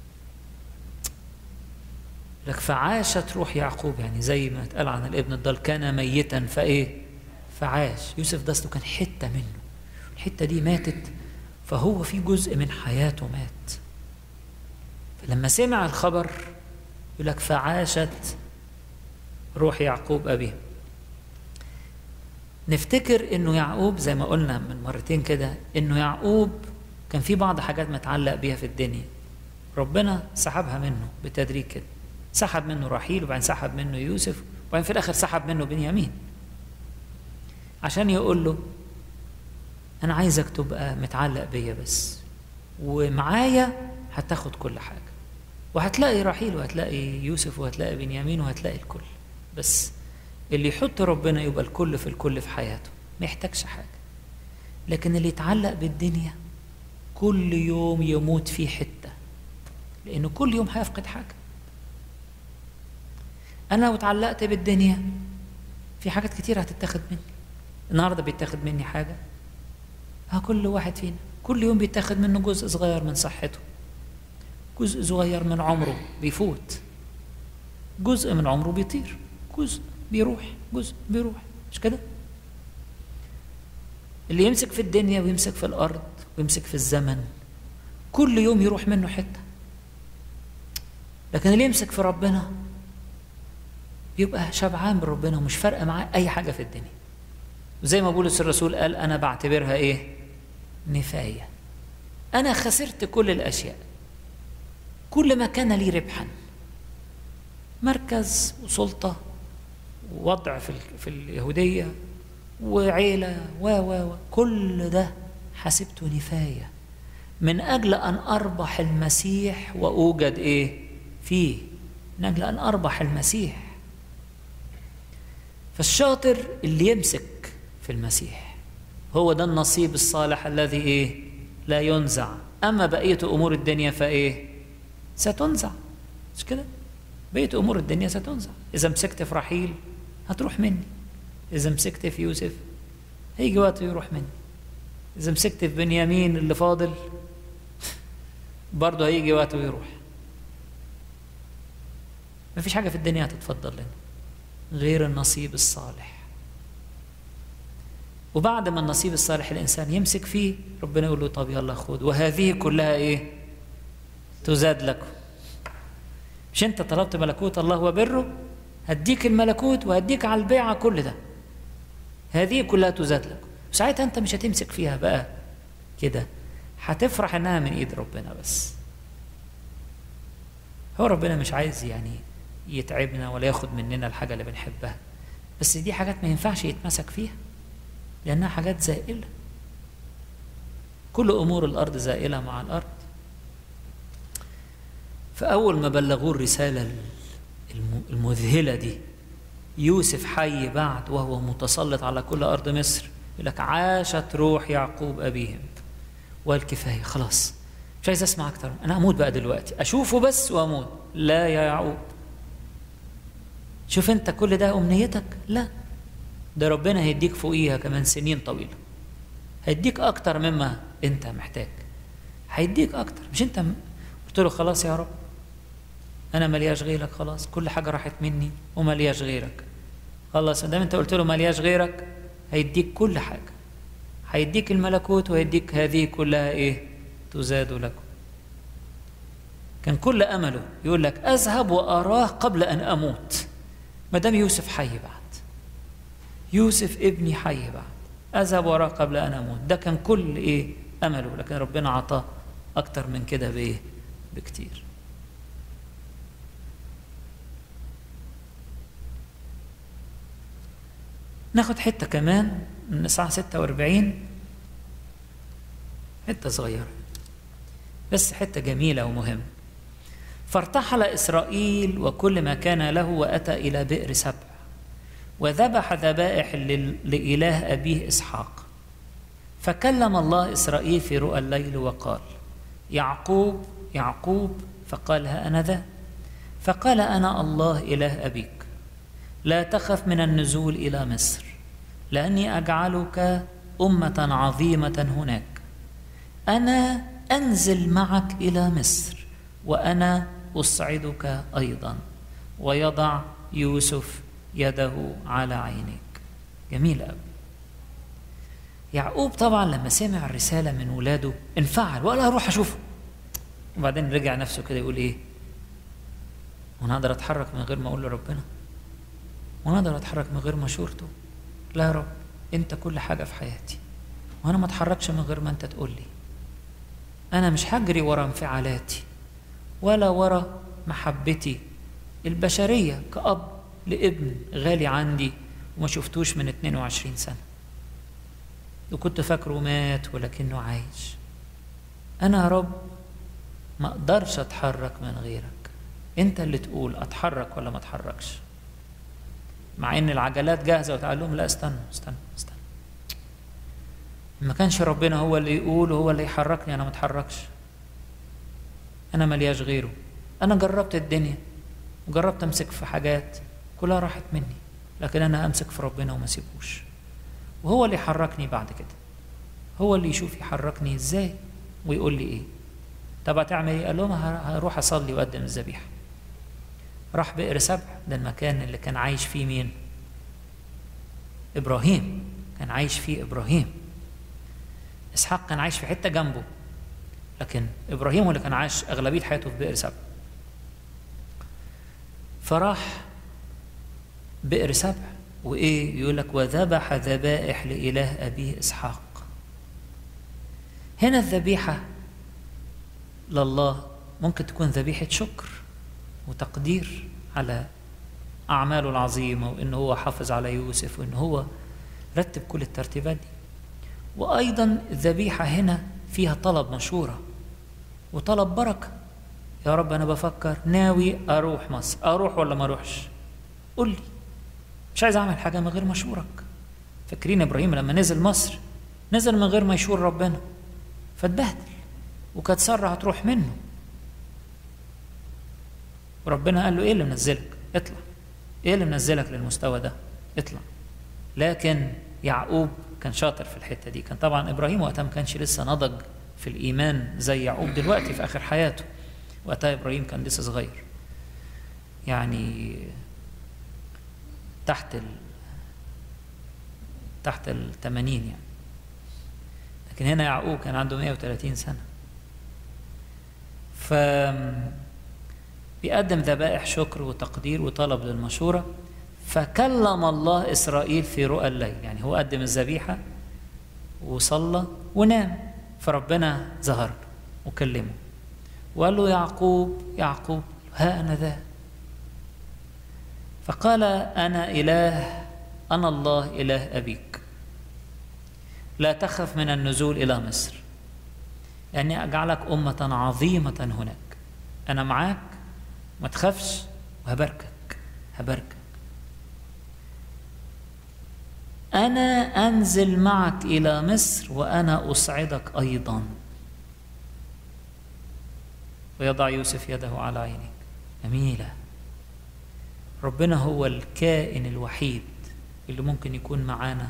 لك فعاشت روح يعقوب يعني زي ما اتقال عن الابن الضال كان ميتا فإيه فعاش يوسف ده كان حتة منه الحتة دي ماتت فهو في جزء من حياته مات فلما سمع الخبر يقول لك فعاشت روح يعقوب أبيه نفتكر انه يعقوب زي ما قلنا من مرتين كده انه يعقوب كان في بعض حاجات متعلق بيها في الدنيا ربنا سحبها منه بالتدريج كده سحب منه رحيل وبعدين سحب منه يوسف وبعدين في الاخر سحب منه بنيامين عشان يقول له انا عايزك تبقى متعلق بيا بس ومعايا هتاخد كل حاجه وهتلاقي رحيل وهتلاقي يوسف وهتلاقي بنيامين وهتلاقي الكل بس اللي يحط ربنا يبقى الكل في الكل في حياته ما يحتاجش حاجه لكن اللي يتعلق بالدنيا كل يوم يموت في حته لانه كل يوم هيفقد حاجه انا لو اتعلقت بالدنيا في حاجات كتير هتتاخد مني النهارده بيتاخد مني حاجه ها كل واحد فينا كل يوم بيتاخد منه جزء صغير من صحته جزء صغير من عمره بيفوت جزء من عمره بيطير جزء بيروح جزء بيروح مش كده اللي يمسك في الدنيا ويمسك في الارض ويمسك في الزمن كل يوم يروح منه حته لكن اللي يمسك في ربنا بيبقى شبعان بربنا ومش فارقه معاه اي حاجه في الدنيا وزي ما بولس الرسول قال انا بعتبرها ايه نفايه انا خسرت كل الاشياء كل ما كان لي ربحا مركز وسلطه ووضع في في اليهوديه وعيله و و كل ده حسبته نفايه من اجل ان اربح المسيح واوجد ايه فيه من اجل ان اربح المسيح فالشاطر اللي يمسك في المسيح هو ده النصيب الصالح الذي ايه لا ينزع اما بقيه امور الدنيا فايه ستنزع مش كده بقيه امور الدنيا ستنزع اذا مسكت في رحيل هتروح مني اذا مسكت في يوسف هيجي وقت يروح مني اذا مسكت في بنيامين اللي فاضل برضه هيجي وقت ويروح مفيش حاجه في الدنيا هتتفضل لنا غير النصيب الصالح وبعد ما النصيب الصالح الانسان يمسك فيه ربنا يقول له طب يلا خد وهذه كلها ايه تزاد لكم مش انت طلبت ملكوت الله وبره هديك الملكوت وهديك على البيعة كل ده هذه كلها تزاد لكم ساعتها انت مش هتمسك فيها بقى كده هتفرح انها من ايد ربنا بس هو ربنا مش عايز يعني يتعبنا ولا ياخد مننا الحاجة اللي بنحبها بس دي حاجات ما ينفعش يتمسك فيها لأنها حاجات زائلة كل أمور الأرض زائلة مع الأرض فأول ما بلغوه الرسالة المذهلة دي يوسف حي بعد وهو متسلط على كل أرض مصر يقول لك عاشت روح يعقوب أبيهم وقال كفايه خلاص مش عايز اسمع اكتر انا اموت بقى دلوقتي اشوفه بس واموت لا يا يعقوب شوف انت كل ده امنيتك لا ده ربنا هيديك فوقيها كمان سنين طويله هيديك اكتر مما انت محتاج هيديك اكتر مش انت قلت له خلاص يا رب انا ملياش غيرك خلاص كل حاجه راحت مني وملياش غيرك خلاص دام انت قلت له ملياش غيرك هيديك كل حاجه هيديك الملكوت وهيديك هذه كلها ايه تزاد لكم كان كل امله يقول لك اذهب واراه قبل ان اموت ما دام يوسف حي بعد يوسف ابني حي بعد اذهب واراه قبل ان اموت ده كان كل ايه امله لكن ربنا عطاه اكتر من كده بايه بكتير ناخد حته كمان من الساعه 46 حته صغيره بس حته جميله ومهمه فارتحل اسرائيل وكل ما كان له واتى الى بئر سبع وذبح ذبائح لاله ابيه اسحاق فكلم الله اسرائيل في رؤى الليل وقال يعقوب يعقوب فقال ها انا ذا فقال انا الله اله ابيك لا تخف من النزول الى مصر لاني اجعلك امه عظيمه هناك انا انزل معك الى مصر وانا اصعدك ايضا ويضع يوسف يده على عينيك جميل قوي يعقوب طبعا لما سمع الرساله من ولاده انفعل وقال اروح اشوفه وبعدين رجع نفسه كده يقول ايه وانا اقدر اتحرك من غير ما اقول لربنا وانا اقدر اتحرك من غير مشورته لا يا رب انت كل حاجه في حياتي وانا ما اتحركش من غير ما انت تقول لي انا مش هجري ورا انفعالاتي ولا ورا محبتي البشريه كاب لابن غالي عندي وما شفتوش من 22 سنه وكنت فاكره مات ولكنه عايش انا يا رب ما اقدرش اتحرك من غيرك انت اللي تقول اتحرك ولا ما اتحركش مع ان العجلات جاهزه وتقول لهم لا استنوا استنوا استنوا ما كانش ربنا هو اللي يقول وهو اللي يحركني انا ما اتحركش انا ملياش غيره انا جربت الدنيا وجربت امسك في حاجات كلها راحت مني لكن انا امسك في ربنا وما سيبوش وهو اللي يحركني بعد كده هو اللي يشوف يحركني ازاي ويقول لي ايه طب هتعمل ايه قال لهم هروح اصلي واقدم الذبيحه راح بئر سبع ده المكان اللي كان عايش فيه مين ابراهيم كان عايش فيه ابراهيم اسحاق كان عايش في حته جنبه لكن ابراهيم هو اللي كان عايش اغلبيه حياته في بئر سبع فراح بئر سبع وايه يقول لك وذبح ذبائح لاله ابيه اسحاق هنا الذبيحه لله ممكن تكون ذبيحه شكر وتقدير على اعماله العظيمه وان هو حافظ على يوسف وان هو رتب كل الترتيبات دي وايضا الذبيحه هنا فيها طلب مشوره وطلب بركه يا رب انا بفكر ناوي اروح مصر اروح ولا ما اروحش قول لي مش عايز اعمل حاجه من غير ما اشورك فاكرين ابراهيم لما نزل مصر نزل من غير ما يشور ربنا فاتبهدل وكانت ساره هتروح منه وربنا قال له ايه اللي منزلك اطلع ايه اللي منزلك للمستوى ده اطلع لكن يعقوب كان شاطر في الحته دي كان طبعا ابراهيم وقتها ما كانش لسه نضج في الايمان زي يعقوب دلوقتي في اخر حياته وقتها ابراهيم كان لسه صغير يعني تحت ال تحت ال 80 يعني لكن هنا يعقوب كان عنده 130 سنه ف بيقدم ذبائح شكر وتقدير وطلب للمشورة فكلم الله إسرائيل في رؤى الليل يعني هو قدم الذبيحة وصلى ونام فربنا ظهر وكلمه وقال له يعقوب يعقوب ها أنا ذا فقال أنا إله أنا الله إله أبيك لا تخف من النزول إلى مصر يعني أجعلك أمة عظيمة هناك أنا معاك ما تخافش وهباركك هباركك أنا أنزل معك إلى مصر وأنا أصعدك أيضا ويضع يوسف يده على عينك جميلة ربنا هو الكائن الوحيد اللي ممكن يكون معانا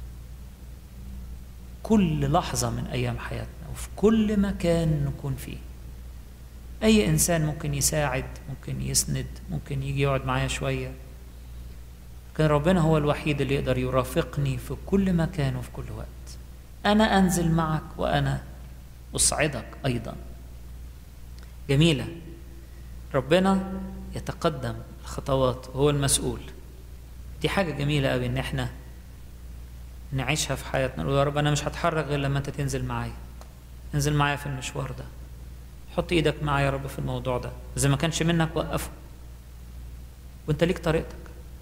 كل لحظة من أيام حياتنا وفي كل مكان نكون فيه أي إنسان ممكن يساعد ممكن يسند ممكن يجي يقعد معايا شوية لكن ربنا هو الوحيد اللي يقدر يرافقني في كل مكان وفي كل وقت أنا أنزل معك وأنا أصعدك أيضا جميلة ربنا يتقدم الخطوات وهو المسؤول دي حاجة جميلة قوي إن إحنا نعيشها في حياتنا نقول يا رب أنا مش هتحرك غير لما أنت تنزل معايا انزل معايا في المشوار ده حط إيدك معايا يا رب في الموضوع ده إذا ما كانش منك وقفه وأنت ليك طريقتك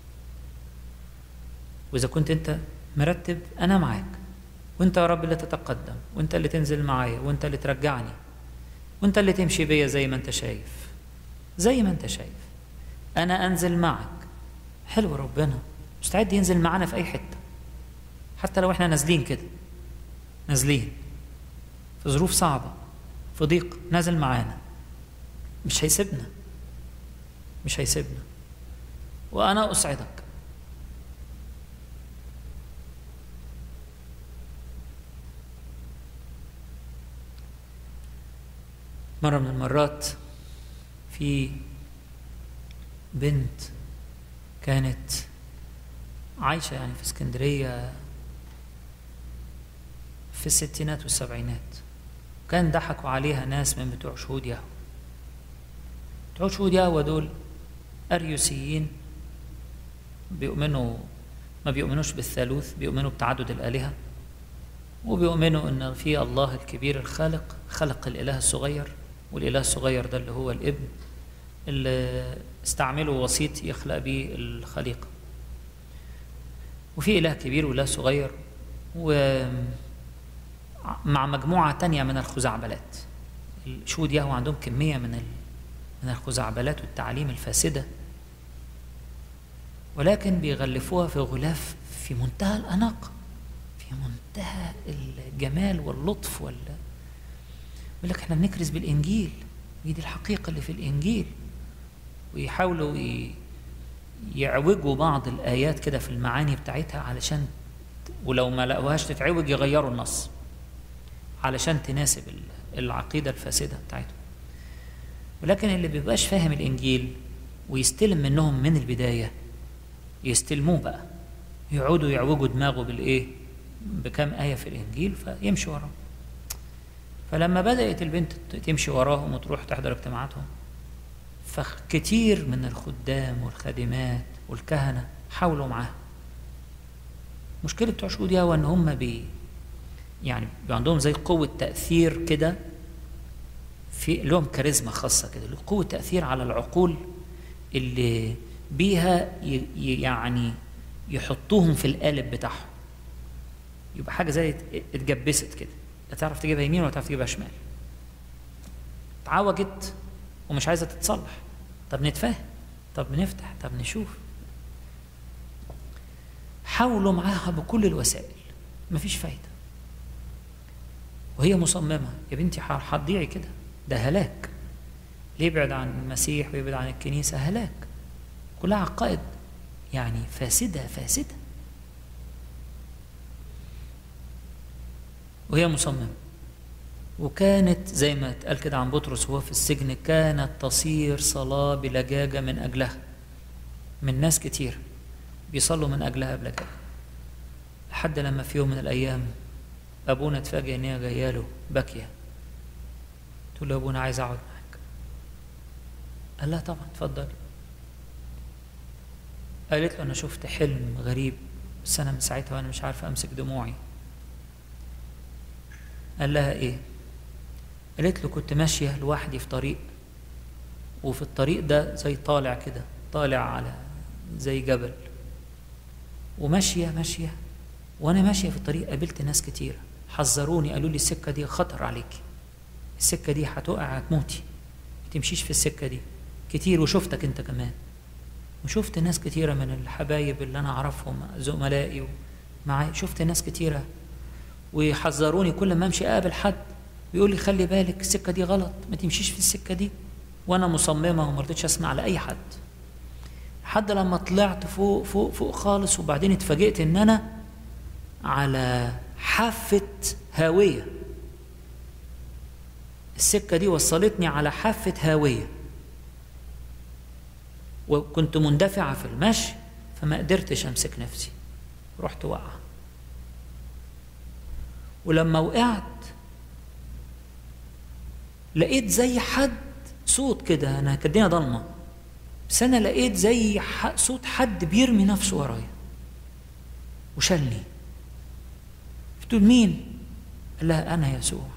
وإذا كنت أنت مرتب أنا معاك وأنت يا رب اللي تتقدم وأنت اللي تنزل معايا وأنت اللي ترجعني وأنت اللي تمشي بيا زي ما أنت شايف زي ما أنت شايف أنا أنزل معك حلو ربنا مستعد ينزل معانا في أي حتة حتى لو إحنا نازلين كده نازلين في ظروف صعبة في ضيق نازل معانا مش هيسيبنا مش هيسيبنا وأنا أسعدك مرة من المرات في بنت كانت عايشة يعني في اسكندرية في الستينات والسبعينات كان ضحكوا عليها ناس من بتوع شهود يهوه بتوع شهود يهوه دول أريوسيين بيؤمنوا ما بيؤمنوش بالثالوث بيؤمنوا بتعدد الآلهة وبيؤمنوا ان في الله الكبير الخالق خلق الاله الصغير والاله الصغير ده اللي هو الابن اللي استعملوا وسيط يخلق به الخليقه وفي اله كبير واله صغير ومع مجموعه تانية من الخزعبلات الشهود يهوى عندهم كميه من من الخزعبلات والتعاليم الفاسده ولكن بيغلفوها في غلاف في منتهى الاناقه في منتهى الجمال واللطف وال يقول لك احنا بنكرز بالانجيل هي دي الحقيقه اللي في الانجيل ويحاولوا ي... يعوجوا بعض الايات كده في المعاني بتاعتها علشان ولو ما لقوهاش تتعوج يغيروا النص علشان تناسب العقيده الفاسده بتاعتهم ولكن اللي بيبقاش فاهم الانجيل ويستلم منهم من البدايه يستلموه بقى يقعدوا يعوجوا دماغه بالايه بكم آية في الإنجيل فيمشي وراهم فلما بدأت البنت تمشي وراهم وتروح تحضر اجتماعاتهم فكتير من الخدام والخادمات والكهنة حاولوا معاها مشكلة بتوع شهود يهوى إن هم بي يعني بي عندهم زي قوة تأثير كده في لهم كاريزما خاصة كده قوة تأثير على العقول اللي بيها يعني يحطوهم في القالب بتاعهم يبقى حاجه زي اتجبست كده لا تعرف تجيبها يمين ولا تعرف تجيبها شمال اتعوجت ومش عايزه تتصلح طب نتفاهم طب نفتح طب نشوف حاولوا معاها بكل الوسائل مفيش فايده وهي مصممه يا بنتي هتضيعي كده ده هلاك ليه يبعد عن المسيح ويبعد عن الكنيسه هلاك كلها عقائد يعني فاسده فاسده وهي مصممة وكانت زي ما اتقال كده عن بطرس وهو في السجن كانت تصير صلاة بلجاجة من أجلها من ناس كتير بيصلوا من أجلها بلجاجة لحد لما في يوم من الأيام أبونا اتفاجئ إن هي جاية له باكية تقول له يا أبونا عايز أقعد معاك قال لها طبعا اتفضلي قالت له أنا شفت حلم غريب بس أنا من ساعتها وأنا مش عارفة أمسك دموعي قال لها ايه قالت له كنت ماشيه لوحدي في طريق وفي الطريق ده زي طالع كده طالع على زي جبل وماشيه ماشيه وانا ماشيه في الطريق قابلت ناس كتير حذروني قالوا لي السكه دي خطر عليكي السكه دي هتقع هتموتي ما تمشيش في السكه دي كتير وشفتك انت كمان وشفت ناس كتيره من الحبايب اللي انا اعرفهم زملائي معايا شفت ناس كتيره ويحذروني كل ما امشي اقابل حد بيقول لي خلي بالك السكه دي غلط ما تمشيش في السكه دي وانا مصممه وما رضيتش اسمع لاي حد لحد لما طلعت فوق فوق فوق خالص وبعدين اتفاجئت ان انا على حافه هاويه السكه دي وصلتني على حافه هاويه وكنت مندفعه في المشي فما قدرتش امسك نفسي رحت واقعه ولما وقعت لقيت زي حد صوت كده انا كانت الدنيا ضلمه بس انا لقيت زي صوت حد بيرمي نفسه ورايا وشلني بتقول مين لا انا يسوع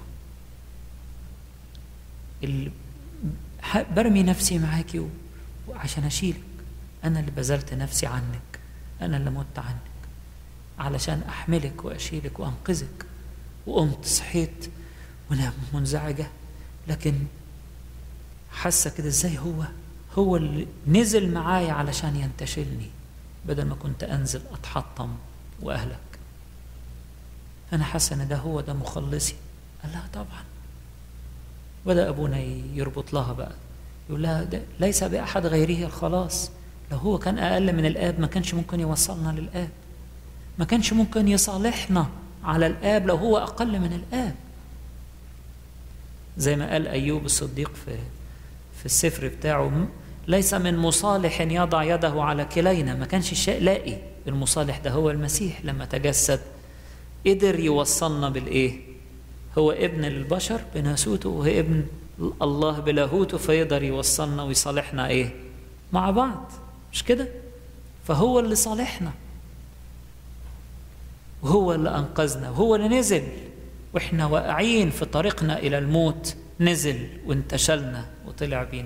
اللي برمي نفسي معاكي وعشان اشيلك انا اللي بذلت نفسي عنك انا اللي مت عنك علشان احملك واشيلك وانقذك وقمت صحيت وانا منزعجه لكن حاسه كده ازاي هو هو اللي نزل معايا علشان ينتشلني بدل ما كنت انزل اتحطم واهلك انا حاسه ان ده هو ده مخلصي قال لها طبعا بدا ابونا يربط لها بقى يقول لها ده ليس باحد غيره الخلاص لو هو كان اقل من الاب ما كانش ممكن يوصلنا للاب ما كانش ممكن يصالحنا على الاب لو هو اقل من الاب زي ما قال ايوب الصديق في في السفر بتاعه ليس من مصالح يضع يده على كلينا ما كانش الشيء لاقي المصالح ده هو المسيح لما تجسد قدر يوصلنا بالايه هو ابن للبشر بناسوته وهو ابن الله بلاهوته فيقدر يوصلنا ويصالحنا ايه مع بعض مش كده فهو اللي صالحنا وهو اللي انقذنا وهو اللي نزل واحنا واقعين في طريقنا الى الموت نزل وانتشلنا وطلع بينا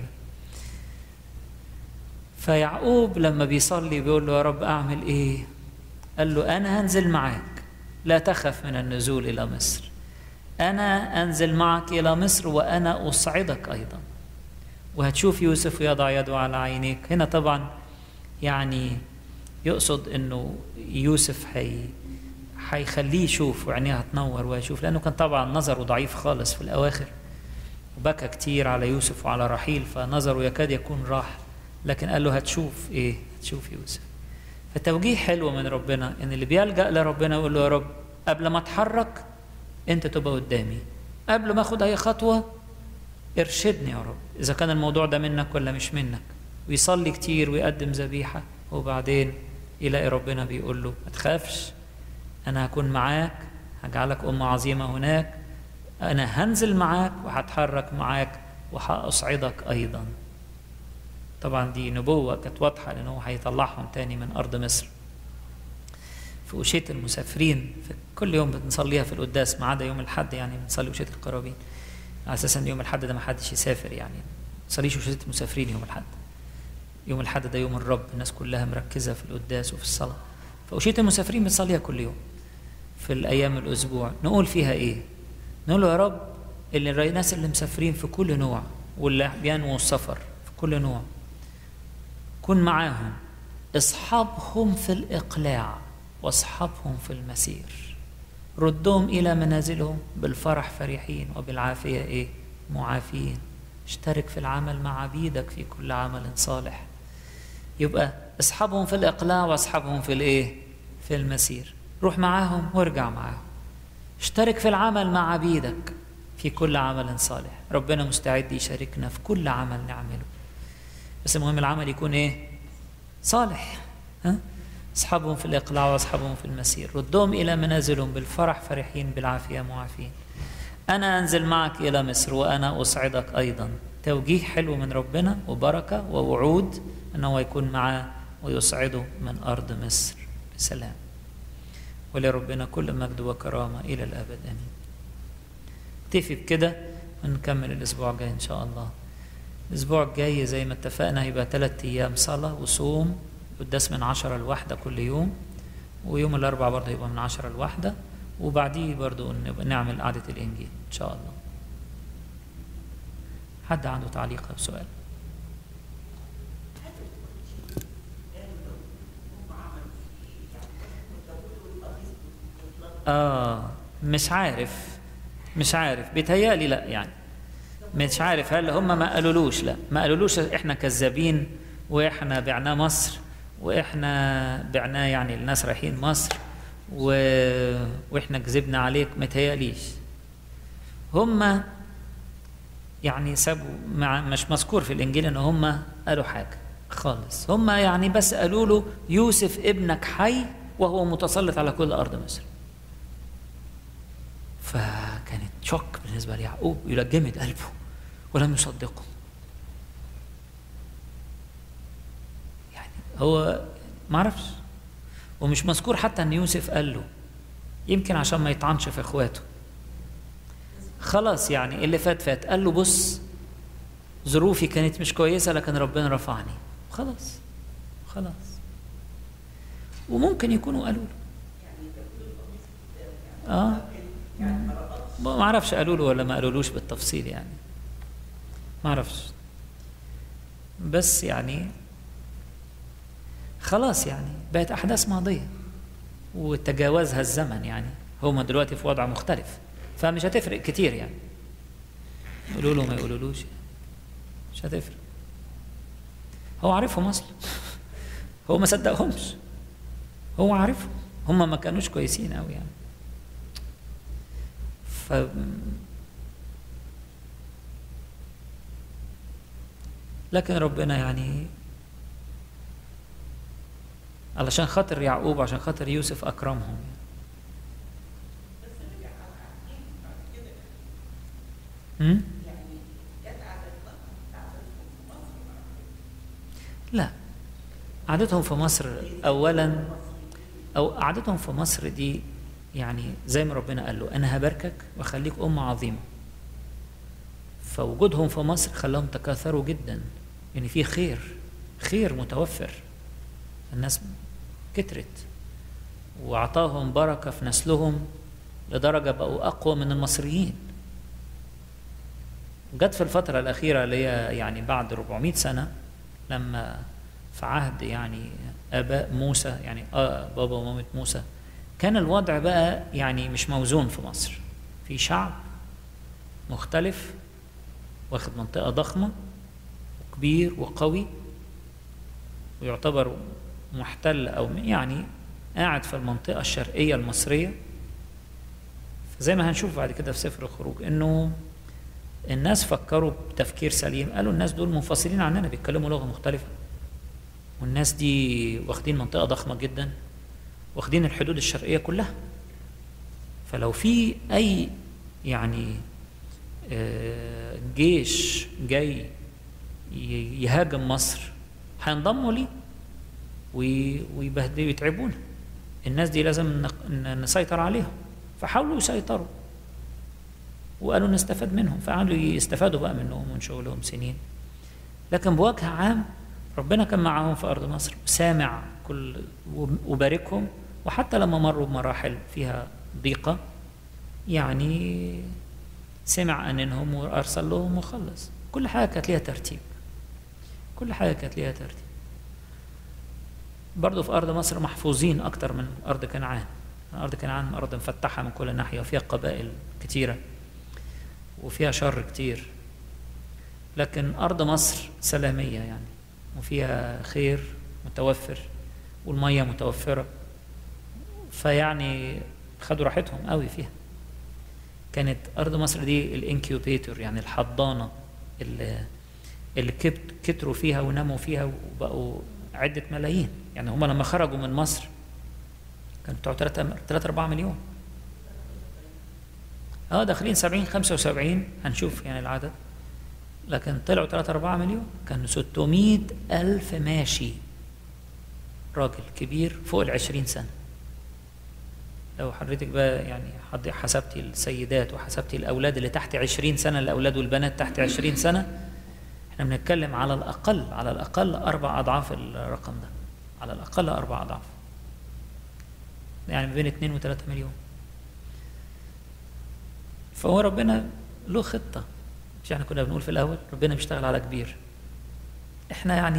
فيعقوب لما بيصلي بيقول له يا رب اعمل ايه قال له انا هنزل معاك لا تخف من النزول الى مصر انا انزل معك الى مصر وانا اصعدك ايضا وهتشوف يوسف يضع يده على عينيك هنا طبعا يعني يقصد انه يوسف هي هيخليه يشوف وعينيه هتنور ويشوف لانه كان طبعا نظره ضعيف خالص في الاواخر وبكى كتير على يوسف وعلى رحيل فنظره يكاد يكون راح لكن قال له هتشوف ايه هتشوف يوسف فتوجيه حلو من ربنا ان اللي بيلجا لربنا يقول له يا رب قبل ما اتحرك انت تبقى قدامي قبل ما اخد اي خطوه ارشدني يا رب اذا كان الموضوع ده منك ولا مش منك ويصلي كتير ويقدم ذبيحه وبعدين يلاقي ربنا بيقول له ما تخافش انا هكون معاك هجعلك ام عظيمه هناك انا هنزل معاك وهتحرك معاك وهاصعدك ايضا طبعا دي نبوه كانت واضحه لان هو هيطلعهم تاني من ارض مصر في وشية المسافرين في كل يوم بنصليها في القداس ما عدا يوم الحد يعني بنصلي وشية القرابين على اساس ان يوم الحد ده ما حدش يسافر يعني ما تصليش وشية المسافرين يوم الحد يوم الحد ده يوم الرب الناس كلها مركزه في القداس وفي الصلاه فوشية المسافرين بنصليها كل يوم في الايام الاسبوع نقول فيها ايه نقول له يا رب اللي الناس اللي مسافرين في كل نوع واللي بينووا السفر في كل نوع كن معاهم اصحابهم في الاقلاع واصحابهم في المسير ردهم الى منازلهم بالفرح فرحين وبالعافيه ايه معافين اشترك في العمل مع عبيدك في كل عمل صالح يبقى اصحابهم في الاقلاع واصحابهم في الايه في المسير روح معاهم وارجع معاهم اشترك في العمل مع عبيدك في كل عمل صالح ربنا مستعد يشاركنا في كل عمل نعمله بس المهم العمل يكون ايه صالح ها اصحابهم في الاقلاع واصحابهم في المسير ردهم الى منازلهم بالفرح فرحين بالعافيه معافين انا انزل معك الى مصر وانا اصعدك ايضا توجيه حلو من ربنا وبركه ووعود انه يكون معاه ويصعده من ارض مصر بسلام ولربنا كل مجد وكرامه الى الابد امين اكتفي بكده ونكمل الاسبوع الجاي ان شاء الله الاسبوع الجاي زي ما اتفقنا هيبقى ثلاث ايام صلاه وصوم قداس من عشرة لواحدة كل يوم ويوم الأربعاء برضه يبقى من عشرة لواحدة وبعديه برضه نبقى نعمل قعدة الإنجيل إن شاء الله حد عنده تعليق أو سؤال آه مش عارف مش عارف بيتهيألي لا يعني مش عارف هل هم ما قالولوش لا ما قالولوش احنا كذابين واحنا بعناه مصر واحنا بعناه يعني الناس رايحين مصر و... واحنا كذبنا عليك ما تهيأليش هم يعني سابوا مع مش مذكور في الانجيل ان هم قالوا حاجه خالص هم يعني بس قالوا له يوسف ابنك حي وهو متسلط على كل ارض مصر فكانت شوك بالنسبه ليعقوب يلجمد قلبه ولم يصدقه يعني هو ما عرفش ومش مذكور حتى ان يوسف قال له يمكن عشان ما يطعنش في اخواته خلاص يعني اللي فات فات قال له بص ظروفي كانت مش كويسه لكن ربنا رفعني خلاص خلاص وممكن يكونوا قالوا له اه ما اعرفش قالوا له ولا ما قالولوش بالتفصيل يعني ما اعرفش بس يعني خلاص يعني بقت احداث ماضيه وتجاوزها الزمن يعني هما دلوقتي في وضع مختلف فمش هتفرق كتير يعني يقولوا له ما يقولولوش مش هتفرق هو عارفهم اصلا هو ما صدقهمش هو عارفهم هم ما كانوش كويسين قوي يعني ف لكن ربنا يعني علشان خاطر يعقوب عشان خاطر يوسف اكرمهم هم؟ لا قعدتهم في مصر اولا او قعدتهم في مصر دي يعني زي ما ربنا قال له انا هباركك واخليك امه عظيمه فوجودهم في مصر خلاهم تكاثروا جدا يعني في خير خير متوفر الناس كترت واعطاهم بركه في نسلهم لدرجه بقوا اقوى من المصريين جت في الفتره الاخيره اللي هي يعني بعد 400 سنه لما في عهد يعني اباء موسى يعني آه بابا ومامة موسى كان الوضع بقى يعني مش موزون في مصر في شعب مختلف واخد منطقة ضخمة وكبير وقوي ويعتبر محتل أو يعني قاعد في المنطقة الشرقية المصرية زي ما هنشوف بعد كده في سفر الخروج إنه الناس فكروا بتفكير سليم قالوا الناس دول منفصلين عننا بيتكلموا لغة مختلفة والناس دي واخدين منطقة ضخمة جدا واخدين الحدود الشرقية كلها فلو في أي يعني جيش جاي يهاجم مصر هينضموا ليه ويبهدلوا ويتعبونا الناس دي لازم نسيطر عليهم فحاولوا يسيطروا وقالوا نستفاد منهم فقعدوا يستفادوا بقى منهم ومن شغلهم سنين لكن بوجه عام ربنا كان معاهم في أرض مصر سامع كل وباركهم وحتى لما مروا بمراحل فيها ضيقة يعني سمع أنهم وأرسل لهم وخلص كل حاجة كانت ليها ترتيب كل حاجة كانت ليها ترتيب برضه في أرض مصر محفوظين أكتر من أرض كنعان أرض كنعان أرض مفتحة من كل ناحية وفيها قبائل كتيرة وفيها شر كتير لكن أرض مصر سلامية يعني وفيها خير متوفر والمية متوفرة فيعني خدوا راحتهم قوي فيها كانت أرض مصر دي الانكيوبيتور يعني الحضانة اللي, اللي كتروا فيها وناموا فيها وبقوا عدة ملايين يعني هم لما خرجوا من مصر كانوا بتوع 3 3 4 مليون اه داخلين 70 75 هنشوف يعني العدد لكن طلعوا 3 4 مليون كانوا 600 ألف ماشي راجل كبير فوق ال 20 سنة لو حضرتك بقى يعني حسبتي السيدات وحسبتي الأولاد اللي تحت 20 سنة الأولاد والبنات تحت 20 سنة احنا بنتكلم على الأقل على الأقل أربع أضعاف الرقم ده على الأقل أربع أضعاف يعني بين 2 و 3 مليون فهو ربنا له خطة مش احنا كنا بنقول في الأول ربنا بيشتغل على كبير احنا يعني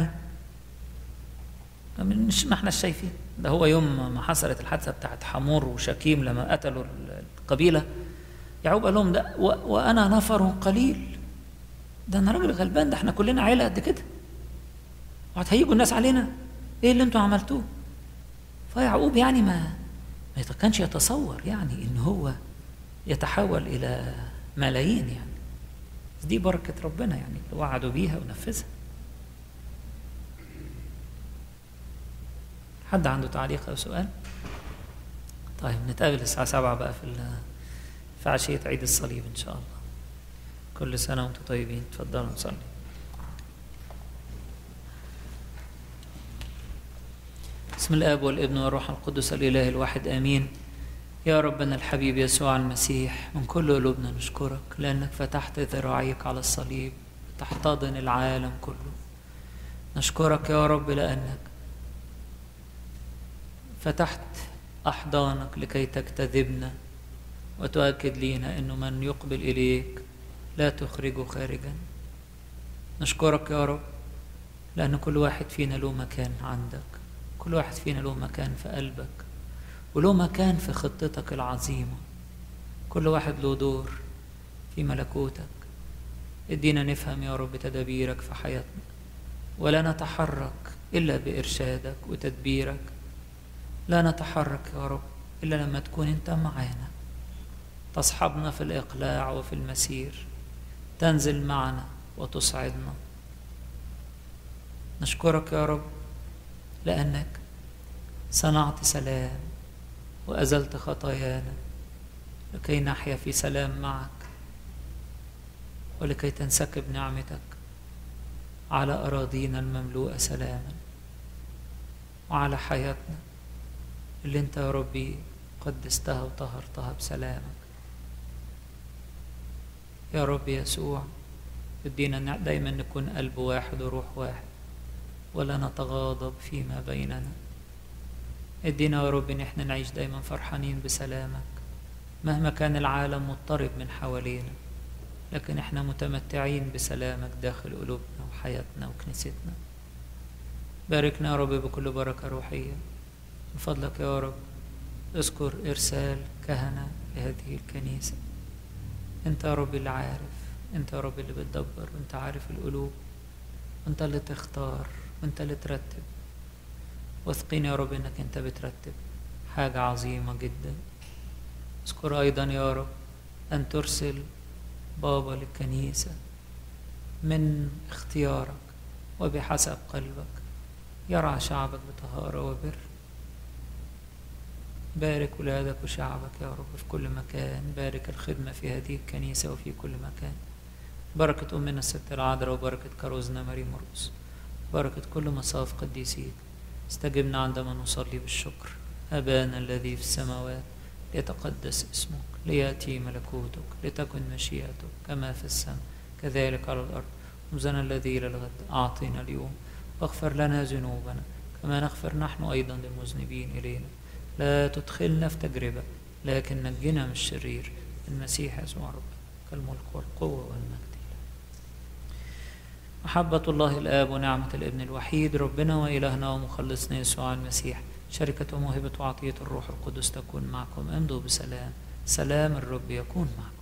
مش ما احنا شايفين ده هو يوم ما حصلت الحادثة بتاعت حمور وشكيم لما قتلوا القبيلة يعقوب قال لهم ده و- وانا نفر قليل ده انا راجل غلبان ده احنا كلنا عيله قد كده وهتهيجوا الناس علينا ايه اللي انتوا عملتوه فيعقوب يعني ما ما كانش يتصور يعني ان هو يتحول الى ملايين يعني دي بركه ربنا يعني اللي وعدوا بيها ونفذها حد عنده تعليق او سؤال طيب نتقابل الساعه 7 بقى في ال- في عشيه عيد الصليب ان شاء الله كل سنه وانتم طيبين تفضلوا نصلي بسم الاب والابن والروح القدس الاله الواحد امين يا ربنا الحبيب يسوع المسيح من كل قلوبنا نشكرك لانك فتحت ذراعيك على الصليب تحتضن العالم كله نشكرك يا رب لانك فتحت احضانك لكي تجتذبنا وتؤكد لينا انه من يقبل اليك لا تخرجه خارجا نشكرك يا رب لان كل واحد فينا له مكان عندك كل واحد فينا له مكان في قلبك وله مكان في خطتك العظيمه كل واحد له دور في ملكوتك ادينا نفهم يا رب تدابيرك في حياتنا ولا نتحرك الا بارشادك وتدبيرك لا نتحرك يا رب الا لما تكون انت معانا تصحبنا في الاقلاع وفي المسير تنزل معنا وتصعدنا نشكرك يا رب لانك صنعت سلام وازلت خطايانا لكي نحيا في سلام معك ولكي تنسكب نعمتك على اراضينا المملوءه سلاما وعلى حياتنا اللي انت يا ربي قدستها وطهرتها بسلامك يا رب يسوع ادينا دايما نكون قلب واحد وروح واحد ولا نتغاضب فيما بيننا ادينا يا رب ان احنا نعيش دايما فرحانين بسلامك مهما كان العالم مضطرب من حوالينا لكن احنا متمتعين بسلامك داخل قلوبنا وحياتنا وكنيستنا باركنا يا رب بكل بركة روحية من فضلك يا رب اذكر إرسال كهنة لهذه الكنيسة أنت يا رب اللي عارف أنت يا رب اللي بتدبر وأنت عارف القلوب وأنت اللي تختار وأنت اللي ترتب واثقين يا رب أنك أنت بترتب حاجة عظيمة جدا اذكر أيضا يا رب أن ترسل بابا للكنيسة من اختيارك وبحسب قلبك يرعى شعبك بطهارة وبر بارك ولادك وشعبك يا رب في كل مكان بارك الخدمة في هذه الكنيسة وفي كل مكان بركة أمنا الست العذراء وبركة كروزنا مريم مرقس بركة كل مصاف قديسيك استجبنا عندما نصلي بالشكر أبانا الذي في السماوات ليتقدس اسمك ليأتي ملكوتك لتكن مشيئتك كما في السماء كذلك على الأرض خبزنا الذي إلى الغد أعطينا اليوم واغفر لنا ذنوبنا كما نغفر نحن أيضا للمذنبين إلينا لا تدخلنا في تجربة لكن نجنا من الشرير المسيح يسوع ربنا كالملك والقوة والمجد محبة الله الآب ونعمة الابن الوحيد ربنا وإلهنا ومخلصنا يسوع المسيح شركة وموهبة وعطية الروح القدس تكون معكم امضوا بسلام سلام الرب يكون معكم